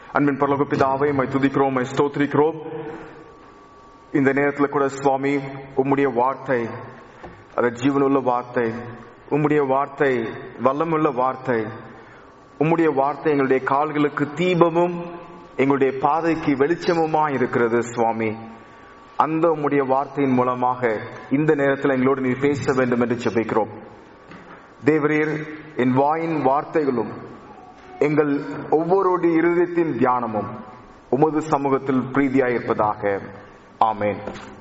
அன்பின் பரலோக பிதாவை மை துதிக்கிறோம் மை ஸ்தோத்திரிக்கிறோம் இந்த நேரத்தில் கூட சுவாமி உம்முடைய வார்த்தை அது ஜீவனுள்ள வார்த்தை உம்முடைய வார்த்தை வல்லமுள்ள வார்த்தை உம்முடைய வார்த்தை எங்களுடைய கால்களுக்கு தீபமும் எங்களுடைய பாதைக்கு வெளிச்சமுமா இருக்கிறது சுவாமி அந்த உம்முடைய வார்த்தையின் மூலமாக இந்த நேரத்தில் எங்களோடு நீ பேச வேண்டும் என்று ஜெபிக்கிறோம் தேவரீர் என் வாயின் வார்த்தைகளும் எங்கள் ஒவ்வொருடைய இருதயத்தின் தியானமும் உமது சமூகத்தில் பிரீதியாயிருப்பதாக ஆமேன்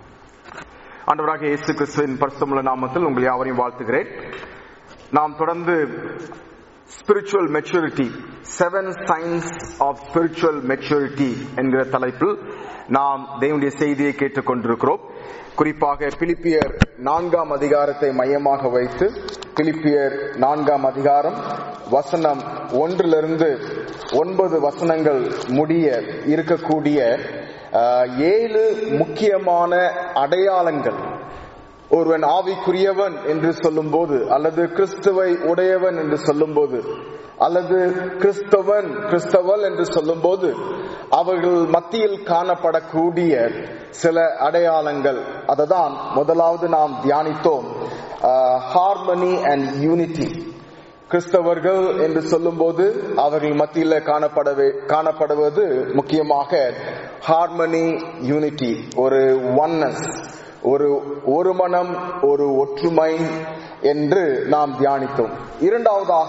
ஆண்டவராக இயேசு கிறிஸ்துவின் பரிசுத்தமுள்ள நாமத்தில் உங்கள் யாவரையும் வாழ்த்துகிறேன் நாம் தொடர்ந்து spiritual maturity seven science of spiritual maturity என்கிற தலைப்பில் நாம் தேவனுடைய செய்தியை கேட்டுக்கொண்டிருக்கிறோம் குறிப்பாக பிலிப்பியர் நான்காம் அதிகாரத்தை மையமாக வைத்து பிலிப்பியர் நான்காம் அதிகாரம் வசனம் ஒன்றிலிருந்து ஒன்பது வசனங்கள் முடிய இருக்கக்கூடிய அஹ், ஏழு முக்கியமான அடையாளங்கள் ஒருவன் ஆவிக்குரியவன் என்று சொல்லும்போது அல்லது கிறிஸ்துவை உடையவன் என்று சொல்லும்போது அல்லது கிறிஸ்தவன் கிறிஸ்தவல் என்று சொல்லும்போது அவர்கள் மத்தியில் காணப்படக்கூடிய சில அடையாளங்கள் அததான் முதலாவது நாம் தியானித்தோம் ஹார்மனி அண்ட் யூனிட்டி கிறிஸ்தவர்கள் என்று சொல்லும்போது அவர்கள் மத்தியில் காணப்படவே காணப்படுவது முக்கியமாக ஹார்மனி யூனிட்டி ஒரு ஒன்னஸ் ஒரு ஒரு மனம் ஒரு ஒற்றுமை என்று நாம் தியானித்தோம் இரண்டாவதாக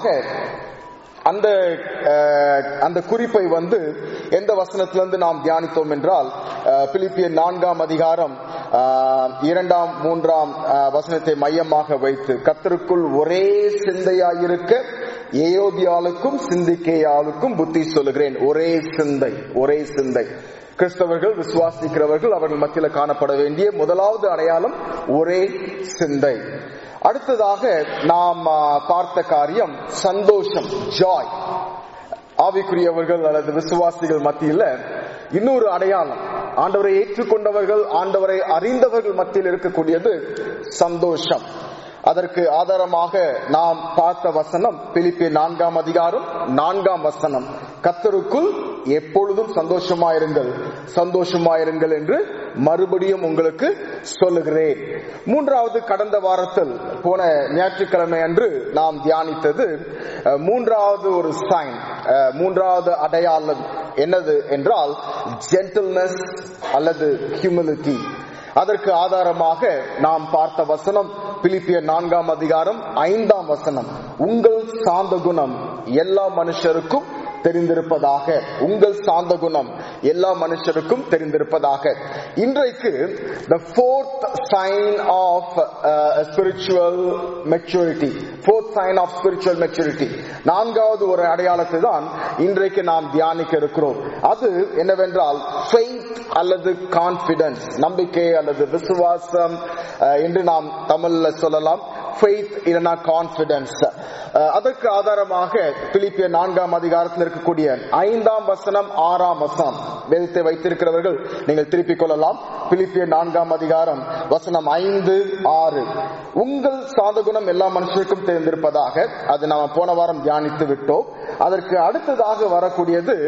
அந்த அஹ், அந்த குறிப்பை வந்து எந்த வசனத்திலிருந்து நாம் தியானித்தோம் என்றால் அஹ், பிலிப்பியர் நான்காம் அதிகாரம் அஹ், இரண்டாம் மூன்றாம் அஹ், வசனத்தை மையமாக வைத்து கத்தருக்குள் ஒரே சிந்தையாயிருக்க ஏயோதியாளுக்கும் சிந்திக்கேயாளுக்கும் புத்தி சொல்லுகிறேன் ஒரே சிந்தை ஒரே சிந்தை கிறிஸ்தவர்கள் விசுவாசிக்கிறவர்கள் அவர்கள் மத்தியில் காணப்பட வேண்டிய முதலாவது அடையாளம் ஒரே சிந்தை அடுத்ததாக நாம் ஆ, பார்த்த காரியம் சந்தோஷம் ஜாய் ஆவிக்குரியவர்கள் அல்லது விசுவாசிகள் மத்தியில இன்னொரு அடையாளம் ஆண்டவரை ஏற்றுக்கொண்டவர்கள் ஆண்டவரை அறிந்தவர்கள் மத்தியில் இருக்கக்கூடியது சந்தோஷம் அதற்கு ஆதாரமாக நாம் பார்த்த வசனம் பிலிப்பிய நான்காம் அதிகாரம் நான்காம் வசனம் கத்தருக்குள் எப்பொழுதும் சந்தோஷமாயிருங்கள் சந்தோஷமாயிருங்கள் என்று மறுபடியும் உங்களுக்கு சொல்லுகிறேன் மூன்றாவது கடந்த வாரத்தில் போன ஞாயிற்றுக்கிழமை அன்று நாம் தியானித்தது அஹ், மூன்றாவது ஒரு சைன் மூன்றாவது அடையாளம் என்னது என்றால் ஜென்டில்னஸ் அல்லது ஹியூமிலிட்டி அதற்கு ஆதாரமாக நாம் பார்த்த வசனம் பிலிப்பியர் நான்காம் அதிகாரம் ஐந்தாம் வசனம் உங்கள் சாந்த குணம் எல்லா மனுஷருக்கும் தெரிந்திருப்பதாக உங்கள் சாந்த குணம் எல்லா மனுஷருக்கும் தெரிந்திருப்பதாக இன்றைக்கு the fourth sign of uh, spiritual maturity fourth sign of spiritual maturity நான்காவது ஒரு அடையாளத்தை தான் இன்றைக்கு நாம் தியானிக்க இருக்கிறோம் அது என்னவென்றால் faith அல்லது கான்பிடன்ஸ் நம்பிக்கை அல்லது விசுவாசம் அஹ், என்று நாம் தமிழ்ல சொல்லலாம் faith இல்லைனா கான்பிடன்ஸ் அதற்கு ஆதாரமாக பிலிப்பிய நான்காம் அதிகாரத்தில் இருக்கக்கூடிய ஐந்தாம் வசனம் ஆறாம் வசனம் வேதத்தை வைத்திருக்கிறவர்கள் நீங்கள் திருப்பிக் கொள்ளலாம் பிலிப்பிய நான்காம் அதிகாரம் வசனம் ஐந்து ஆறு உங்கள் சாதகுணம் எல்லா மனுஷருக்கும் தெரிந்திருப்பதாக அது நாம போன வாரம் தியானித்து விட்டோம் அதற்கு அடுத்ததாக வரக்கூடியது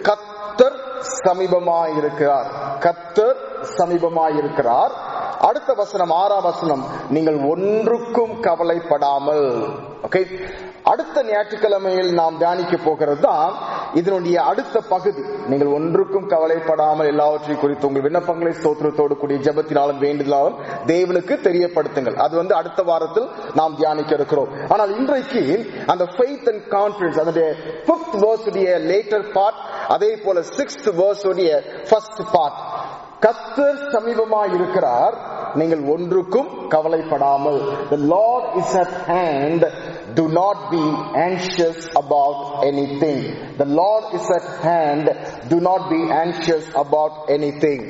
கத்தர் சமீபமாயிருக்கிறார் கத்தர் சமீபமாயிருக்கிறார் அடுத்த வசனம் ஆறாம் வசனம் நீங்கள் ஒன்றுக்கும் கவலைப்படாமல் ஓகே அடுத்த ஞாயிற்றுக்கிழமையில் நாம் தியானிக்க போகிறது தான் இதனுடைய அடுத்த பகுதி நீங்கள் ஒன்றுக்கும் கவலைப்படாமல் எல்லாவற்றையும் குறித்து உங்கள் விண்ணப்பங்களை ஸ்தோத்திரத்தோடு கூடிய ஜெபத்தினாலும் வேண்டுதலாலும் தேவனுக்கு தெரியப்படுத்துங்கள் அது வந்து அடுத்த வாரத்தில் நாம் தியானிக்க இருக்கிறோம் ஆனால் இன்றைக்கு அந்த ஃபெய்த் அண்ட் கான்பிடன்ஸ் அதனுடைய பிப்த் வேர்ஸ் உடைய லேட்டர் பார்ட் அதே போல சிக்ஸ்த் வேர்ஸ் உடைய ஃபர்ஸ்ட் பார்ட் கத்தர் சமீபமாய் இருக்கிறார் நீங்கள் ஒன்றுக்கும் கவலைப்படாமல் the lord is at hand do not be anxious about anything the lord is at hand do not be anxious about anything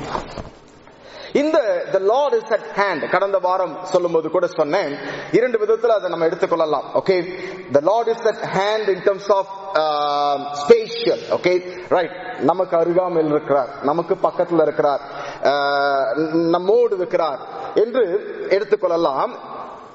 இந்த the lord is at hand கடந்த வாரம் சொல்லும்போது கூட சொன்னேன் இரண்டு விதத்துல அதை நம்ம எடுத்துக்கொள்ளலாம் okay the lord is at hand in terms of uh, spatial okay right நமக்கு அருகாமையில் இருக்கிறார் நமக்கு பக்கத்துல இருக்கிறார் uh, நம்மோடு இருக்கிறார் என்று எடுத்துக்கொள்ளலாம்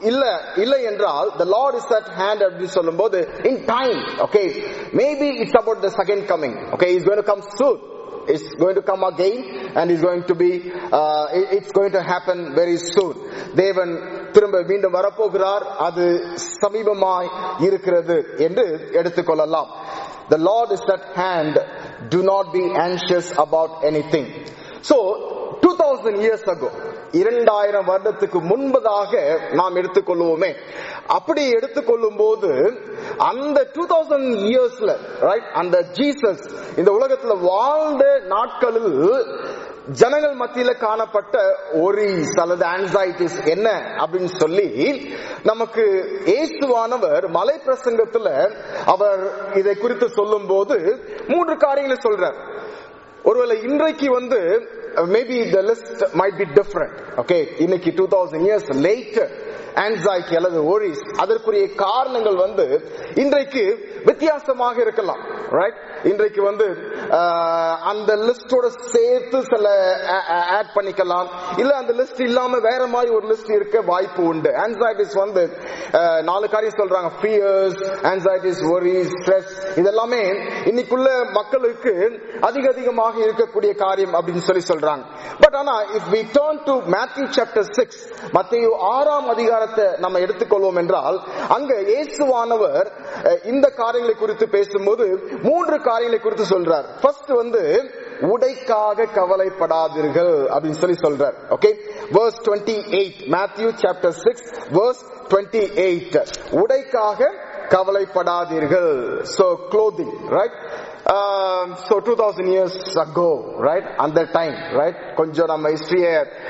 இல்ல இல்லை என்றால் the lord is at hand அப்படின்னு சொல்லும்போது in time okay maybe it's about the second coming okay he's going to come soon it's going to come again and it's going to be uh, it- it's going to happen very soon தேவன் திரும்ப மீண்டும் வரப்போகிறார் அது சமீபமாய் இருக்கிறது என்று எடுத்துக்கொள்ளலாம் the lord is at hand do not be anxious about anything so 2000 years ago இரண்டாயிரம் வருடத்துக்கு முன்பதாக நாம் எடுத்துக்கொள்வோமே அப்படி எடுத்துக்கொள்ளும் போது அந்த டூ தௌசண்ட் இயர்ஸ்ல ரைட் அந்த ஜீசஸ் இந்த உலகத்துல வாழ்ந்த நாட்களில் ஜனங்கள் மத்தியில காணப்பட்ட ஒரிஸ் அல்லது ஆன்சைட்டிஸ் என்ன அப்படின்னு சொல்லி நமக்கு இயேசுவானவர் மலை பிரசங்கத்துல அவர் இதை குறித்து சொல்லும் போது மூன்று காரியங்களை சொல்றார் ஒருவேளை இன்றைக்கு வந்து maybe the list might be different okay இன்னைக்கு two thousand years later anxiety அல்லது ஒரிஸ் அதற்குரிய காரணங்கள் வந்து இன்றைக்கு வித்தியாசமாக இருக்கலாம் ரைட் இன்றைக்கு வந்து ஆஹ், அந்த லிஸ்டோட சேர்த்து சில ஆட் பண்ணிக்கலாம் இல்ல அந்த லிஸ்ட் இல்லாம வேற மாதிரி ஒரு லிஸ்ட் இருக்க வாய்ப்பு உண்டு ஆன்சைட்டிஸ் வந்து ஆஹ், நாலு காரியம் சொல்றாங்க ஃபியர்ஸ் ஆன்சைட்டிஸ் ஒரிஸ் ஸ்ட்ரெஸ் இதெல்லாமே இன்னைக்குள்ள மக்களுக்கு அதிக அதிகமாக இருக்கக்கூடிய காரியம் அப்படின்னு சொல்லி சொல்றாங்க பட் ஆனா if we turn to Matthew chapter six மத்திய ஆறாம் அதிகாரத்தை நம்ம எடுத்துக்கொள்வோம் என்றால் அங்க இயேசுவானவர் அஹ், இந்த காரியங்களை குறித்து பேசும்போது மூன்று காரியங்களை குறித்து சொல்றார் ஃபர்ஸ்ட் வந்து உடைக்காக கவலைப்படாதீர்கள் அப்படின்னு சொல்லி சொல்றார் okay verse 28 Matthew chapter 6 verse 28 உடைக்காக கவலைப்படாதீர்கள் so clothing right um, so 2000 years ago right அந்த டைம் right கொஞ்சம் நம்ம ஹிஸ்டரிய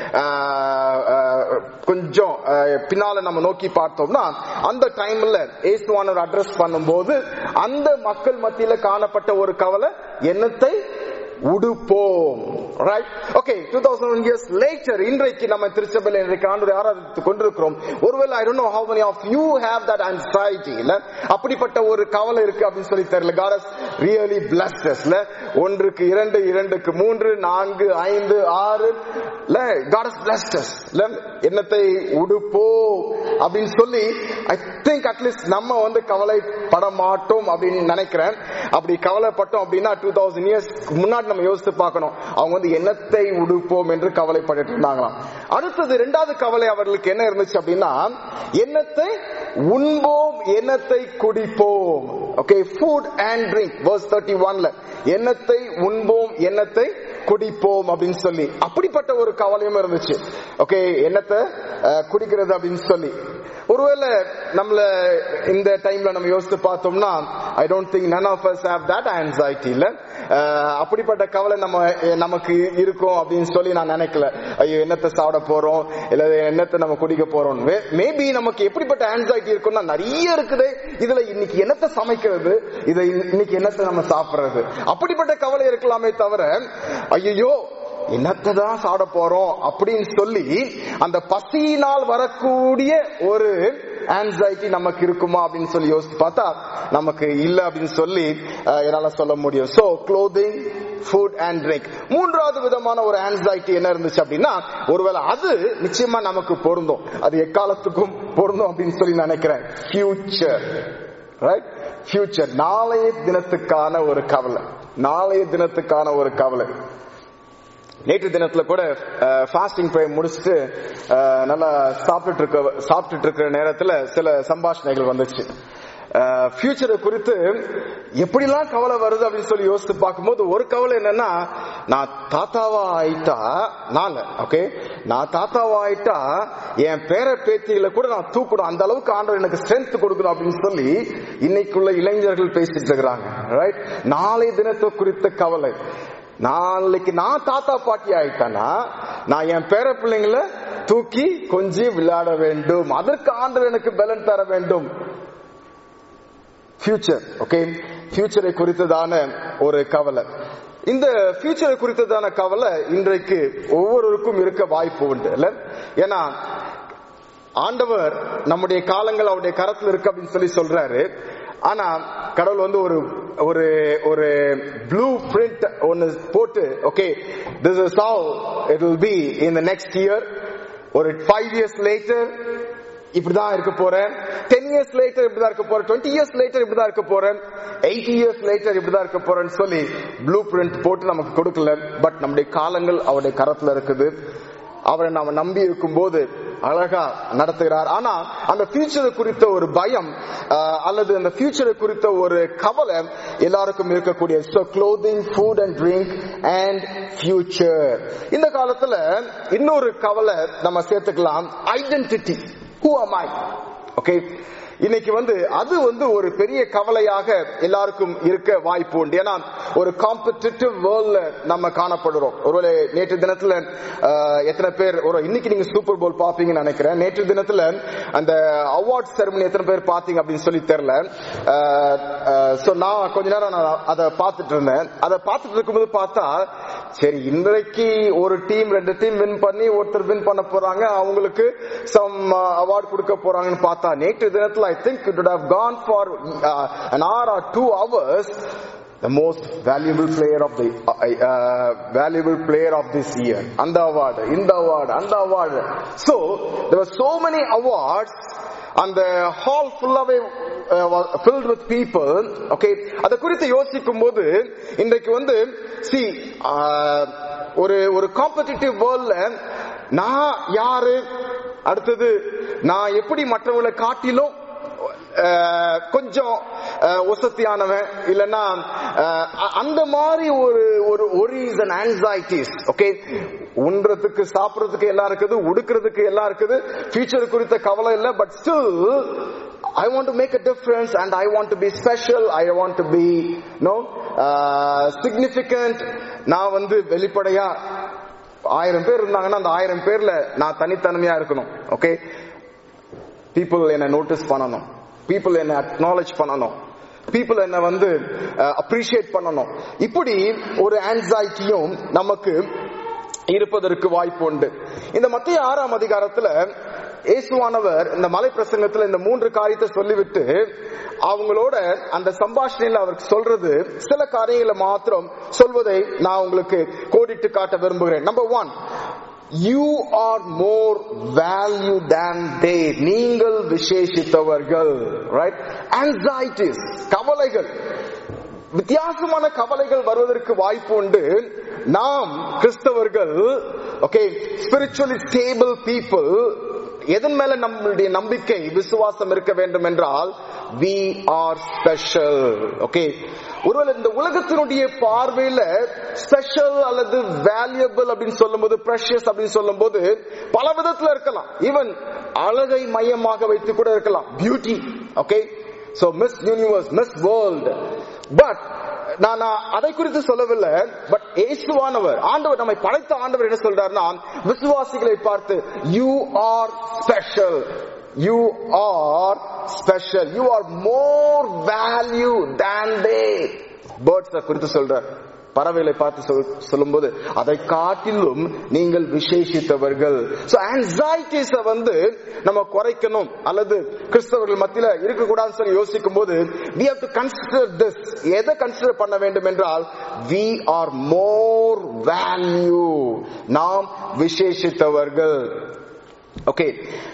கொஞ்சம் அஹ், பின்னால நம்ம நோக்கி பார்த்தோம்னா அந்த டைம்ல இயேசுவானவர் அட்ரஸ் பண்ணும்போது அந்த மக்கள் மத்தியில காணப்பட்ட ஒரு கவலை என்னத்தை உடுப்போம் right okay two thousand years later இன்றைக்கு நம்ம திருச்சபையில் இன்றைக்கு ஆண்டு ஆராதித்துக் கொண்டிருக்கிறோம் ஒருவேளை I don't know how many of you have that anxiety இல்ல அப்படிப்பட்ட ஒரு கவலை இருக்கு அப்படின்னு சொல்லி தெரியல God has really blessed us இல்ல ஒன்றுக்கு இரண்டு இரண்டுக்கு மூன்று நான்கு ஐந்து ஆறு இல்ல God has blessed us இல்ல என்னத்தை உடுப்போ அப்படின்னு சொல்லி ஐ திங்க் அட்லீஸ்ட் நம்ம வந்து கவலைப்பட மாட்டோம் அப்படின்னு நினைக்கிறேன் அப்படி கவலைப்பட்டோம் அப்படின்னா டூ தௌசண்ட் இயர்ஸ் முன்னாடி நம்ம யோசித்து பார்க்கணும் அவங்க வந்து என்னத்தை உடுப்போம் என்று கவலைப்பட்டு இருந்தாங்களாம் அடுத்தது இரண்டாவது கவலை அவர்களுக்கு என்ன இருந்துச்சு அப்படின்னா என்னத்தை உண்போம் என்னத்தை குடிப்போம் okay food and drink verse 31ல என்னத்தை உண்போம் என்னத்தை குடிப்போம் அப்படின்னு சொல்லி அப்படிப்பட்ட ஒரு கவலையும் இருந்துச்சு ஓகே என்னத்தை அஹ், குடிக்கிறது அப்படின்னு சொல்லி ஒருவேளை நம்மள இந்த டைம்ல நம்ம யோசித்து பார்த்தோம்னா I don't think none of us have that anxiety இல்ல அஹ், அப்படிப்பட்ட கவலை நம்ம நமக்கு இருக்கும் அப்படின்னு சொல்லி நான் நினைக்கல ஐயோ என்னத்தை சாப்பிட போறோம் இல்ல என்னத்தை நம்ம குடிக்க போறோம் மேபி நமக்கு எப்படிப்பட்ட anxiety இருக்கும்னா நிறைய இருக்குது இதுல இன்னைக்கு என்னத்தை சமைக்கிறது இதை இன்னைக்கு என்னத்தை நம்ம சாப்பிடுறது அப்படிப்பட்ட கவலை இருக்கலாமே தவிர ஐயோ என்னத்தை தான் சாப்பிட போறோம் அப்படின்னு சொல்லி அந்த பசியினால் வரக்கூடிய ஒரு ஆன்சைட்டி நமக்கு இருக்குமா அப்படின்னு சொல்லி யோசிச்சு பார்த்தா நமக்கு இல்ல அப்படின்னு சொல்லி அஹ், என்னால சொல்ல முடியும் so clothing food and drink மூன்றாவது விதமான ஒரு ஆன்சைட்டி என்ன இருந்துச்சு அப்படின்னா ஒருவேளை அது நிச்சயமா நமக்கு பொருந்தும் அது எக்காலத்துக்கும் பொருந்தும் அப்படின்னு சொல்லி நினைக்கிறேன் ஃபியூச்சர் ரைட் ஃபியூச்சர் நாளைய தினத்துக்கான ஒரு கவலை நாளைய தினத்துக்கான ஒரு கவலை நேற்று தினத்துல கூட ஃபாஸ்டிங் ப்ரே முடிச்சுட்டு அஹ், நல்லா சாப்பிட்டுட்டு இருக்க சாப்பிட்டுட்டு இருக்கிற நேரத்துல சில சம்பாஷணைகள் வந்துச்சு ஃபியூச்சரை குறித்து எப்படிலாம் கவலை வருது அப்படின்னு சொல்லி யோசித்து பார்க்கும்போது ஒரு கவலை என்னன்னா நான் தாத்தாவா ஆயிட்டா நான் ஓகே நான் தாத்தாவா ஆயிட்டா என் பேர பேத்திகளை கூட நான் தூக்கணும் அந்த அளவுக்கு ஆண்டவர் எனக்கு ஸ்ட்ரென்த் கொடுக்கணும் அப்படின்னு சொல்லி இன்னைக்குள்ள இளைஞர்கள் பேசிட்டு இருக்கிறாங்க ரைட் நாளை தினத்தை குறித்த கவலை நாளைக்கு நான் தாத்தா பாட்டி ஆயிட்டேன்னா நான் என் பேர பிள்ளைங்கள தூக்கி கொஞ்சி விளையாட வேண்டும் அதற்கு ஆண்டவர் எனக்கு பலன் தர வேண்டும் ஃபியூச்சர் ஓகே ஃபியூச்சரை குறித்ததான ஒரு கவலை இந்த ஃபியூச்சரை குறித்ததான கவலை இன்றைக்கு ஒவ்வொருவருக்கும் இருக்க வாய்ப்பு உண்டு இல்ல ஏன்னா ஆண்டவர் நம்முடைய காலங்கள் அவருடைய கரத்துல இருக்கு அப்படின்னு சொல்லி சொல்றாரு ஆனா கடவுள் வந்து ஒரு ஒரு ஒரு ப்ளூ பிரிண்ட் ஒன்னு போட்டு okay this is how it will be in the next year ஒரு ஃபைவ் இயர்ஸ் லேட்டர் இப்படிதான் இருக்க போறேன் டென் இயர்ஸ் லேட்டர் இப்படிதான் இருக்க போறேன் டுவெண்ட்டி இயர்ஸ் லேட்டர் இப்படிதான் இருக்க போறேன் எயிட்டி இயர்ஸ் லேட்டர் இப்படிதான் இருக்க போறேன்னு சொல்லி ப்ளூ பிரிண்ட் போட்டு நமக்கு கொடுக்கல பட் நம்முடைய காலங்கள் அவருடைய கரத்துல இருக்குது அவரை நாம நம்பி இருக்கும் போது அழகா நடத்துகிறார் ஆனா அந்த ஃபியூச்சரை குறித்த ஒரு பயம் ஆஹ், அல்லது அந்த ஃபியூச்சரை குறித்த ஒரு கவலை எல்லாருக்கும் இருக்கக்கூடிய so clothing food and drink and future இந்த காலத்துல இன்னொரு கவலை நம்ம சேர்த்துக்கலாம் identity who am I okay இன்னைக்கு வந்து அது வந்து ஒரு பெரிய கவலையாக எல்லாருக்கும் இருக்க வாய்ப்பு உண்டு ஏன்னா ஒரு காம்படிட்டிவ் வேர்ல்ட்ல நம்ம காணப்படுறோம் ஒருவேளை நேற்று தினத்துல ஆஹ், எத்தனை பேர் ஒரு இன்னைக்கு நீங்க சூப்பர் போல் பாப்பீங்கன்னு நினைக்கிறேன் நேற்று தினத்துல அந்த அவார்ட் செரமனி எத்தனை பேர் பாத்தீங்க அப்படின்னு சொல்லி தெரியல சோ நான் கொஞ்ச நேரம் நான் அதை பார்த்துட்டு இருந்தேன் அதை பார்த்துட்டு இருக்கும்போது பார்த்தா சரி இன்றைக்கு ஒரு டீம் ரெண்டு டீம் வின் பண்ணி ஒருத்தர் வின் பண்ண போறாங்க அவங்களுக்கு சம் அவார்ட் கொடுக்க போறாங்கன்னு பார்த்தா நேற்று தினத்துல I think it have gone for uh, an hour or two hours the most valuable player of the uh, uh, valuable player of this year அந்த award இந்த award அந்த award so there were so many awards அந்த hall ஃபுல்லாவே filled with people okay அத குறித்து யோசிக்கும் போது இன்றைக்கு வந்து see uh, ஒரு ஒரு காம்படிட்டிவ் வேர்ல்ட்ல நான் யாரு அடுத்தது நான் எப்படி மற்றவங்களை காட்டிலும் அஹ், கொஞ்சம் அஹ், ஒசத்தியானவன் இல்லைன்னா அஹ், அ- அந்த மாதிரி ஒரு ஒரு ஒரிஸ் அண்ட் ஆன்சைட்டிஸ் ஓகே உண்றதுக்கு சாப்பிடறதுக்கு எல்லாம் இருக்குது உடுக்கிறதுக்கு எல்லாம் இருக்குது ஃபியூச்சர் குறித்த கவலை இல்லை but still I want to make a difference and I want to be special. I want to be, no, uh, significant. நான் வந்து வெளிப்படையா ஆயிரம் பேர் இருந்தாங்கன்னா அந்த ஆயிரம் பேர்ல நான் தனித்தன்மையா இருக்கணும் ஓகே பீப்புள் என்ன நோட்டீஸ் பண்ணணும் பீப்புள் என்ன அக்னாலேஜ் பண்ணணும் பீப்புள் என்ன வந்து அப்ரிஷியேட் பண்ணணும் இப்படி ஒரு ஆன்சைட்டியும் நமக்கு இருப்பதற்கு வாய்ப்பு உண்டு இந்த மத்திய ஆறாம் அதிகாரத்துல இயேசுவானவர் இந்த மலை பிரசங்கத்துல இந்த மூன்று காரியத்தை சொல்லிவிட்டு அவங்களோட அந்த சம்பாஷணையில அவருக்கு சொல்றது சில காரியங்களை மாத்திரம் சொல்வதை நான் உங்களுக்கு கோடிட்டு காட்ட விரும்புகிறேன் number one you are more value than they நீங்கள் விசேஷித்தவர்கள் ரைட் ஆன்சைட்டிஸ் கவலைகள் வித்தியாசமான கவலைகள் வருவதற்கு வாய்ப்பு உண்டு நாம் கிறிஸ்தவர்கள் ஓகே ஸ்பிரிச்சுவலி ஸ்டேபிள் பீப்புள் எதன் மேல நம்மளுடைய நம்பிக்கை விசுவாசம் இருக்க வேண்டும் என்றால் வி ஆர் ஸ்பெஷல் ஓகே ஒருவேளை இந்த உலகத்தினுடைய பார்வையில ஸ்பெஷல் அல்லது வேல்யூபிள் அப்படின்னு சொல்லும்போது ப்ரெஷியஸ் அப்படின்னு சொல்லும்போது பல விதத்துல இருக்கலாம் ஈவன் அழகை மையமாக வைத்து கூட இருக்கலாம் beauty okay so Miss Universe Miss World but நான் நான் அதை குறித்து சொல்லவில்லை பட் இயேசுவானவர் ஆண்டவர் நம்மை படைத்த ஆண்டவர் என்ன சொல்றாருன்னா விசுவாசிகளை பார்த்து you are special you are special you are more value than the birds குறித்து சொல்றார் பறவைகளை பார்த்து சொல்- சொல்லும்போது அதை காட்டிலும் நீங்கள் விசேஷித்தவர்கள் சோ ஆன்சைட்டிஸ வந்து நம்ம குறைக்கணும் அல்லது கிறிஸ்தவர்கள் மத்தியில இருக்கக்கூடாதுன்னு சொல்லி யோசிக்கும் போது we have to consider this எதை கன்சிடர் பண்ண வேண்டும் என்றால் we are more value நாம் விசேஷித்தவர்கள் ஓகே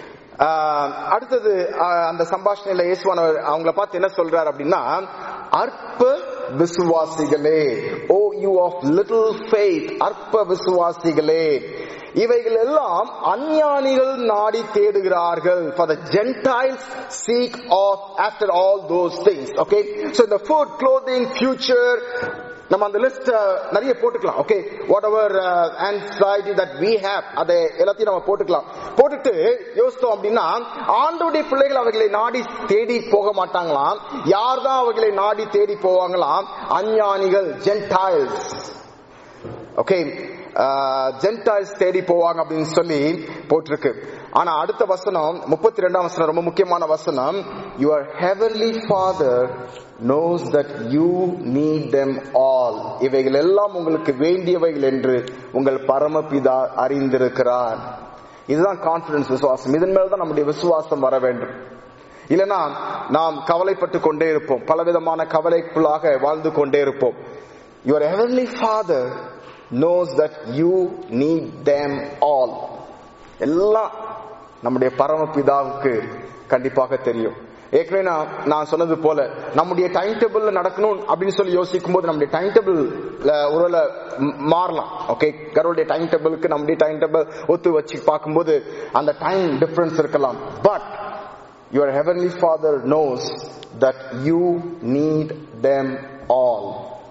அடுத்தது ஆஹ், அந்த சம்பாஷணையில இயேசுவானவர் அவங்கள பார்த்து என்ன சொல்றாரு அப்படின்னா அற்ப விசுவாசிகளே oh you of little faith அற்ப விசுவாசிகளே இவைகள் எல்லாம் அஞ்ஞானிகள் நாடி தேடுகிறார்கள் for the gentiles seek of after all those things okay so the food clothing future நம்ம அந்த லிஸ்ட் நிறைய போட்டுக்கலாம் okay whatever anxiety that we have அதை எல்லாத்தையும் நம்ம போட்டுக்கலாம் போட்டுட்டு யோசித்தோம் அப்படின்னா ஆண்டோடைய பிள்ளைகள் அவைகளை நாடி தேடி போக மாட்டாங்களாம் யார் தான் அவைகளை நாடி தேடி போவாங்களாம் அஞ்ஞானிகள் ஜென்டைல்ஸ் ஓகே ஜென்டைல்ஸ் தேடி போவாங்க அப்படின்னு சொல்லி போட்டிருக்கு ஆனா அடுத்த வசனம் முப்பத்தி ரெண்டாம் வசனம் ரொம்ப முக்கியமான வசனம் your heavenly father knows that you need them all இவைகள் எல்லாம் உங்களுக்கு வேண்டியவைகள் என்று உங்கள் பரமபிதா அறிந்திருக்கிறார் இதுதான் கான்பிடன்ஸ் விசுவாசம் இதன் மேல் தான் நம்முடைய விசுவாசம் வர வேண்டும் இல்லனா நாம் கவலைப்பட்டு கொண்டே இருப்போம் பலவிதமான கவலைக்குள்ளாக வாழ்ந்து கொண்டே இருப்போம் your heavenly father knows that you need them all எல்லாம் நம்முடைய பரமபிதாவுக்கு கண்டிப்பாக தெரியும் ஏற்கனவே நான் நான் சொன்னது போல நம்முடைய டைம் டேபிள் நடக்கணும் அப்படின்னு சொல்லி யோசிக்கும் போது நம்முடைய டைம் டேபிள் ஒருவேளை ம், மாறலாம் ஓகே கடவுளுடைய டைம் டேபிளுக்கு நம்முடைய டைம் டேபிள் ஒத்து வச்சு பார்க்கும்போது அந்த டைம் டிஃபரன்ஸ் இருக்கலாம் but your heavenly father knows that you need them all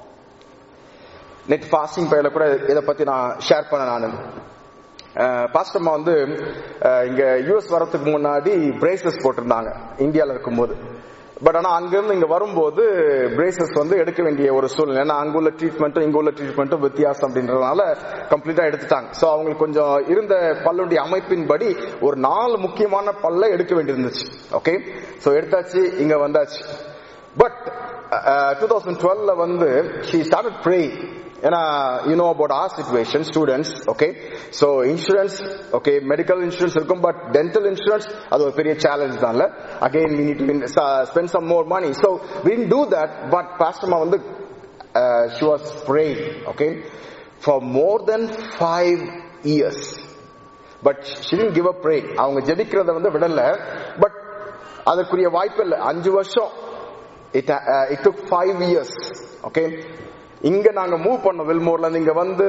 நெட் ஃபாஸ்டிங் பயில கூட இதை பத்தி நான் ஷேர் பண்ண நான் பாஸ்டம்மா வந்து அஹ், இங்க யூஎஸ் வரதுக்கு முன்னாடி பிரேசஸ் போட்டிருந்தாங்க இந்தியால இருக்கும்போது பட் ஆனா அங்கிருந்து இங்க வரும்போது பிரேசஸ் வந்து எடுக்க வேண்டிய ஒரு சூழ்நிலை ஏன்னா அங்க உள்ள ட்ரீட்மெண்ட்டும் இங்க உள்ள ட்ரீட்மெண்ட்டும் வித்தியாசம் அப்படின்றதுனால கம்ப்ளீட்டா எடுத்துட்டாங்க சோ அவங்களுக்கு கொஞ்சம் இருந்த பல்லுடைய அமைப்பின்படி ஒரு நாலு முக்கியமான பல்ல எடுக்க வேண்டியிருந்துச்சு ஓகே சோ எடுத்தாச்சு இங்க வந்தாச்சு பட் டூ தௌசண்ட் டுவெல்ல வந்து ஷீ ஸ்டார்டட் ப்ரே ஏன்னா you know about our situation students okay so insurance okay medical insurance இருக்கும் பட் டென்டல் இன்சூரன்ஸ் அது ஒரு பெரிய சேலஞ்ச் தான்ல again we need to spend some more money so we didn't do that but பாஸ்டமா வந்து uh, she was praying okay for more than five years but she didn't give up praying அவங்க ஜெபிக்கிறத வந்து விடல but அதற்குரிய வாய்ப்பு இல்லை அஞ்சு வருஷம் it it took five years okay இங்க நாங்க மூவ் பண்ணோம் வில்மோர்ல இருந்து இங்க வந்து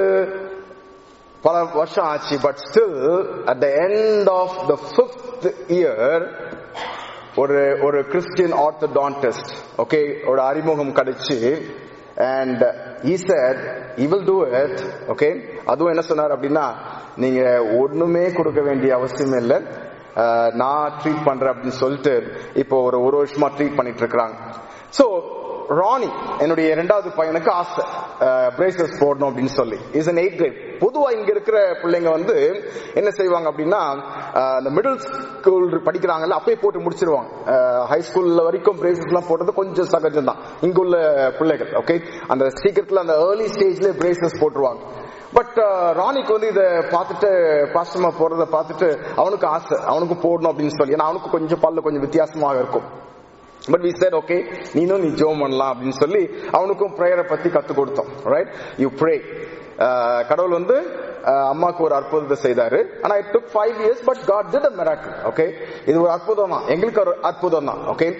பல வருஷம் ஆச்சு but still at the end of the fifth year ஒரு ஒரு கிறிஸ்டியன் ஆர்த்தடான்டிஸ்ட் ஓகே ஒரு அறிமுகம் கிடைச்சு and he said he will do it okay அதுவும் என்ன சொன்னார் அப்படின்னா நீங்க ஒண்ணுமே கொடுக்க வேண்டிய அவசியம் இல்லை அஹ், நான் ட்ரீட் பண்றேன் அப்படின்னு சொல்லிட்டு இப்போ ஒரு ஒரு வருஷமா ட்ரீட் பண்ணிட்டு இருக்காங்க சோ ராணி என்னுடைய இரண்டாவது பையனுக்கு ஆசை பிரேசஸ் போடணும் அப்படின்னு சொல்லி இஸ் an எயிட் கிரேட் பொதுவா இங்க இருக்கிற பிள்ளைங்க வந்து என்ன செய்வாங்க அப்படின்னா அஹ், இந்த மிடில் ஸ்கூல் படிக்கிறாங்கல்ல அப்பயே போட்டு முடிச்சிருவாங்க ஹை ஸ்கூல்ல வரைக்கும் பிரேசஸ் எல்லாம் போடுறது கொஞ்சம் சகஜம் தான் இங்க உள்ள பிள்ளைகள் ஓகே அந்த சீக்கிரத்துல அந்த ஏர்லி ஸ்டேஜ்ல பிரேசஸ் போட்டுருவாங்க பட் ராணிக்கு வந்து இத பார்த்துட்டு பாஸ்டமா போறத பார்த்துட்டு அவனுக்கு ஆசை அவனுக்கும் போடணும் அப்படின்னு சொல்லி ஏன்னா அவனுக்கு கொஞ்சம் பல்லு கொஞ்சம் வித்தியாசமாக இருக்கும் பட் வி said ஓகே நீனும் நீ ஜோம் பண்ணலாம் அப்படின்னு சொல்லி அவனுக்கும் ப்ரேயரை பத்தி கத்து கொடுத்தோம் ரைட் யூ ப்ரே கடவுள் வந்து அஹ், அம்மாக்கு ஒரு அற்புதத்தை செய்தாரு ஆனா it took five years but God did a miracle okay இது ஒரு அற்புதம் தான் எங்களுக்கு ஒரு அற்புதம் தான் ஓகே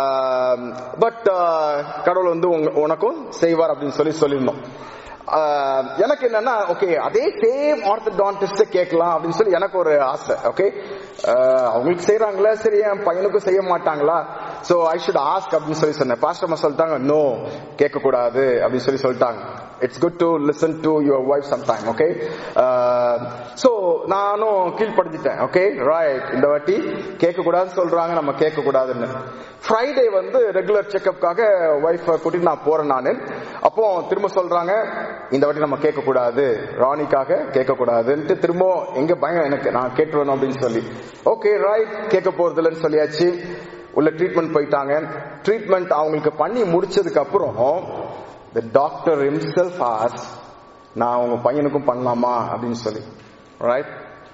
பட் கடவுள் வந்து உங்க- உனக்கும் செய்வார் அப்படின்னு சொல்லி சொல்லியிருந்தோம் ஆஹ் எனக்கு என்னன்னா ஓகே அதே சேம் ஆர்த்தடான்டிஸ்ட கேட்கலாம் அப்படின்னு சொல்லி எனக்கு ஒரு ஆசை ஓகே அவங்களுக்கு செய்யறாங்களா சரி என் பையனுக்கும் செய்ய மாட்டாங்களா சோ ஐ ஷுட் ஆஸ்க் அப்படின்னு சொல்லி சொன்னேன் பாஸ்டர் சொல்லிட்டாங்க நோ கேட்க கூடாது அப்படின்னு சொல்லி சொல்லிட்டாங்க it's good to listen to your wife some time okay so நானும் கீழ்படுத்திட்டேன் ஓகே ரைட் இந்த வாட்டி கேட்க கூடாதுன்னு சொல்றாங்க நம்ம கேட்க கூடாதுன்னு ஃப்ரைடே வந்து ரெகுலர் செக்அப்காக ஒய்ஃப் கூட்டிட்டு நான் போறேன் நானு அப்போ திரும்ப சொல்றாங்க இந்த வாட்டி நம்ம கேட்க கூடாது ராணிக்காக கேட்க கூடாதுன்ட்டு திரும்ப எங்க பயம் எனக்கு நான் கேட்டுருவேணும் அப்படின்னு சொல்லி ஓகே ரைட் கேட்க போறது இல்லைன்னு சொல்லியாச்சு உள்ள ட்ரீட்மெண்ட் போயிட்டாங்க ட்ரீட்மெண்ட் அவங்களுக்கு பண்ணி முடிச்சதுக்கு அப்புறம் the doctor himself asked நான் உங்க பையனுக்கும் பண்ணலாமா அப்படின்னு சொல்லி right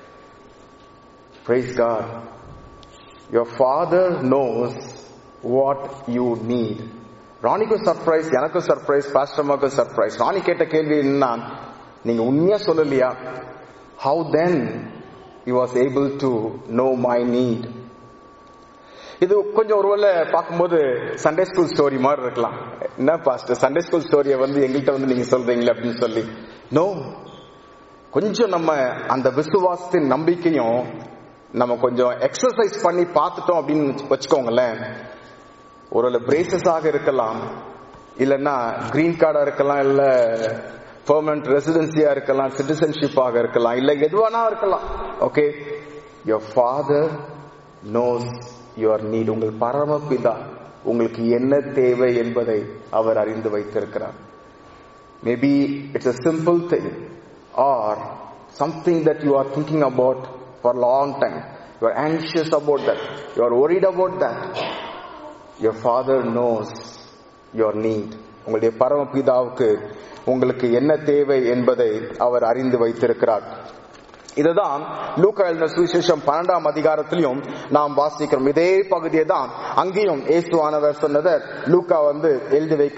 praise god your father knows what you need ராணிக்கும் சர்ப்ரைஸ் எனக்கும் சர்ப்ரைஸ் பாஸ்டர்மாக்கும் சர்ப்ரைஸ் ராணி கேட்ட கேள்வி என்ன நீங்க உண்மையா சொல்லலையா how then he was able to know my need இது கொஞ்சம் ஒருவேளை பார்க்கும்போது சண்டே ஸ்கூல் ஸ்டோரி மாதிரி இருக்கலாம் என்ன பாஸ்டர் சண்டே ஸ்கூல் ஸ்டோரியை வந்து எங்கள்கிட்ட வந்து நீங்க சொல்றீங்களே அப்படின்னு சொல்லி நோ கொஞ்சம் நம்ம அந்த விசுவாசத்தின் நம்பிக்கையும் நம்ம கொஞ்சம் எக்ஸசைஸ் பண்ணி பார்த்துட்டோம் அப்படின்னு வச்சுக்கோங்களேன் ஒருவேளை பிரேசஸ் ஆக இருக்கலாம் இல்லைன்னா கிரீன் கார்டா இருக்கலாம் இல்ல பெர்மனன்ட் ரெசிடென்சியா இருக்கலாம் சிட்டிசன்ஷிப் ஆக இருக்கலாம் இல்ல எதுவானா இருக்கலாம் okay your father knows your need உங்கள் பரமபிதா உங்களுக்கு என்ன தேவை என்பதை அவர் அறிந்து வைத்திருக்கிறார் maybe it's a simple thing or something that you are thinking about for a long time you are anxious about that you are worried about that your father knows your need உங்களுடைய பரமபிதாவுக்கு உங்களுக்கு என்ன தேவை என்பதை அவர் அறிந்து வைத்திருக்கிறார் இதுதான் லூக்கா எழுதின சுவிசேஷம் பன்னெண்டாம் அதிகாரத்திலையும் நாம் வாசிக்கிறோம் இதே பகுதியை தான் அங்கேயும் இயேசுவானவர் சொன்னதை லூக்கா வந்து எழுதி வைக்கிறார்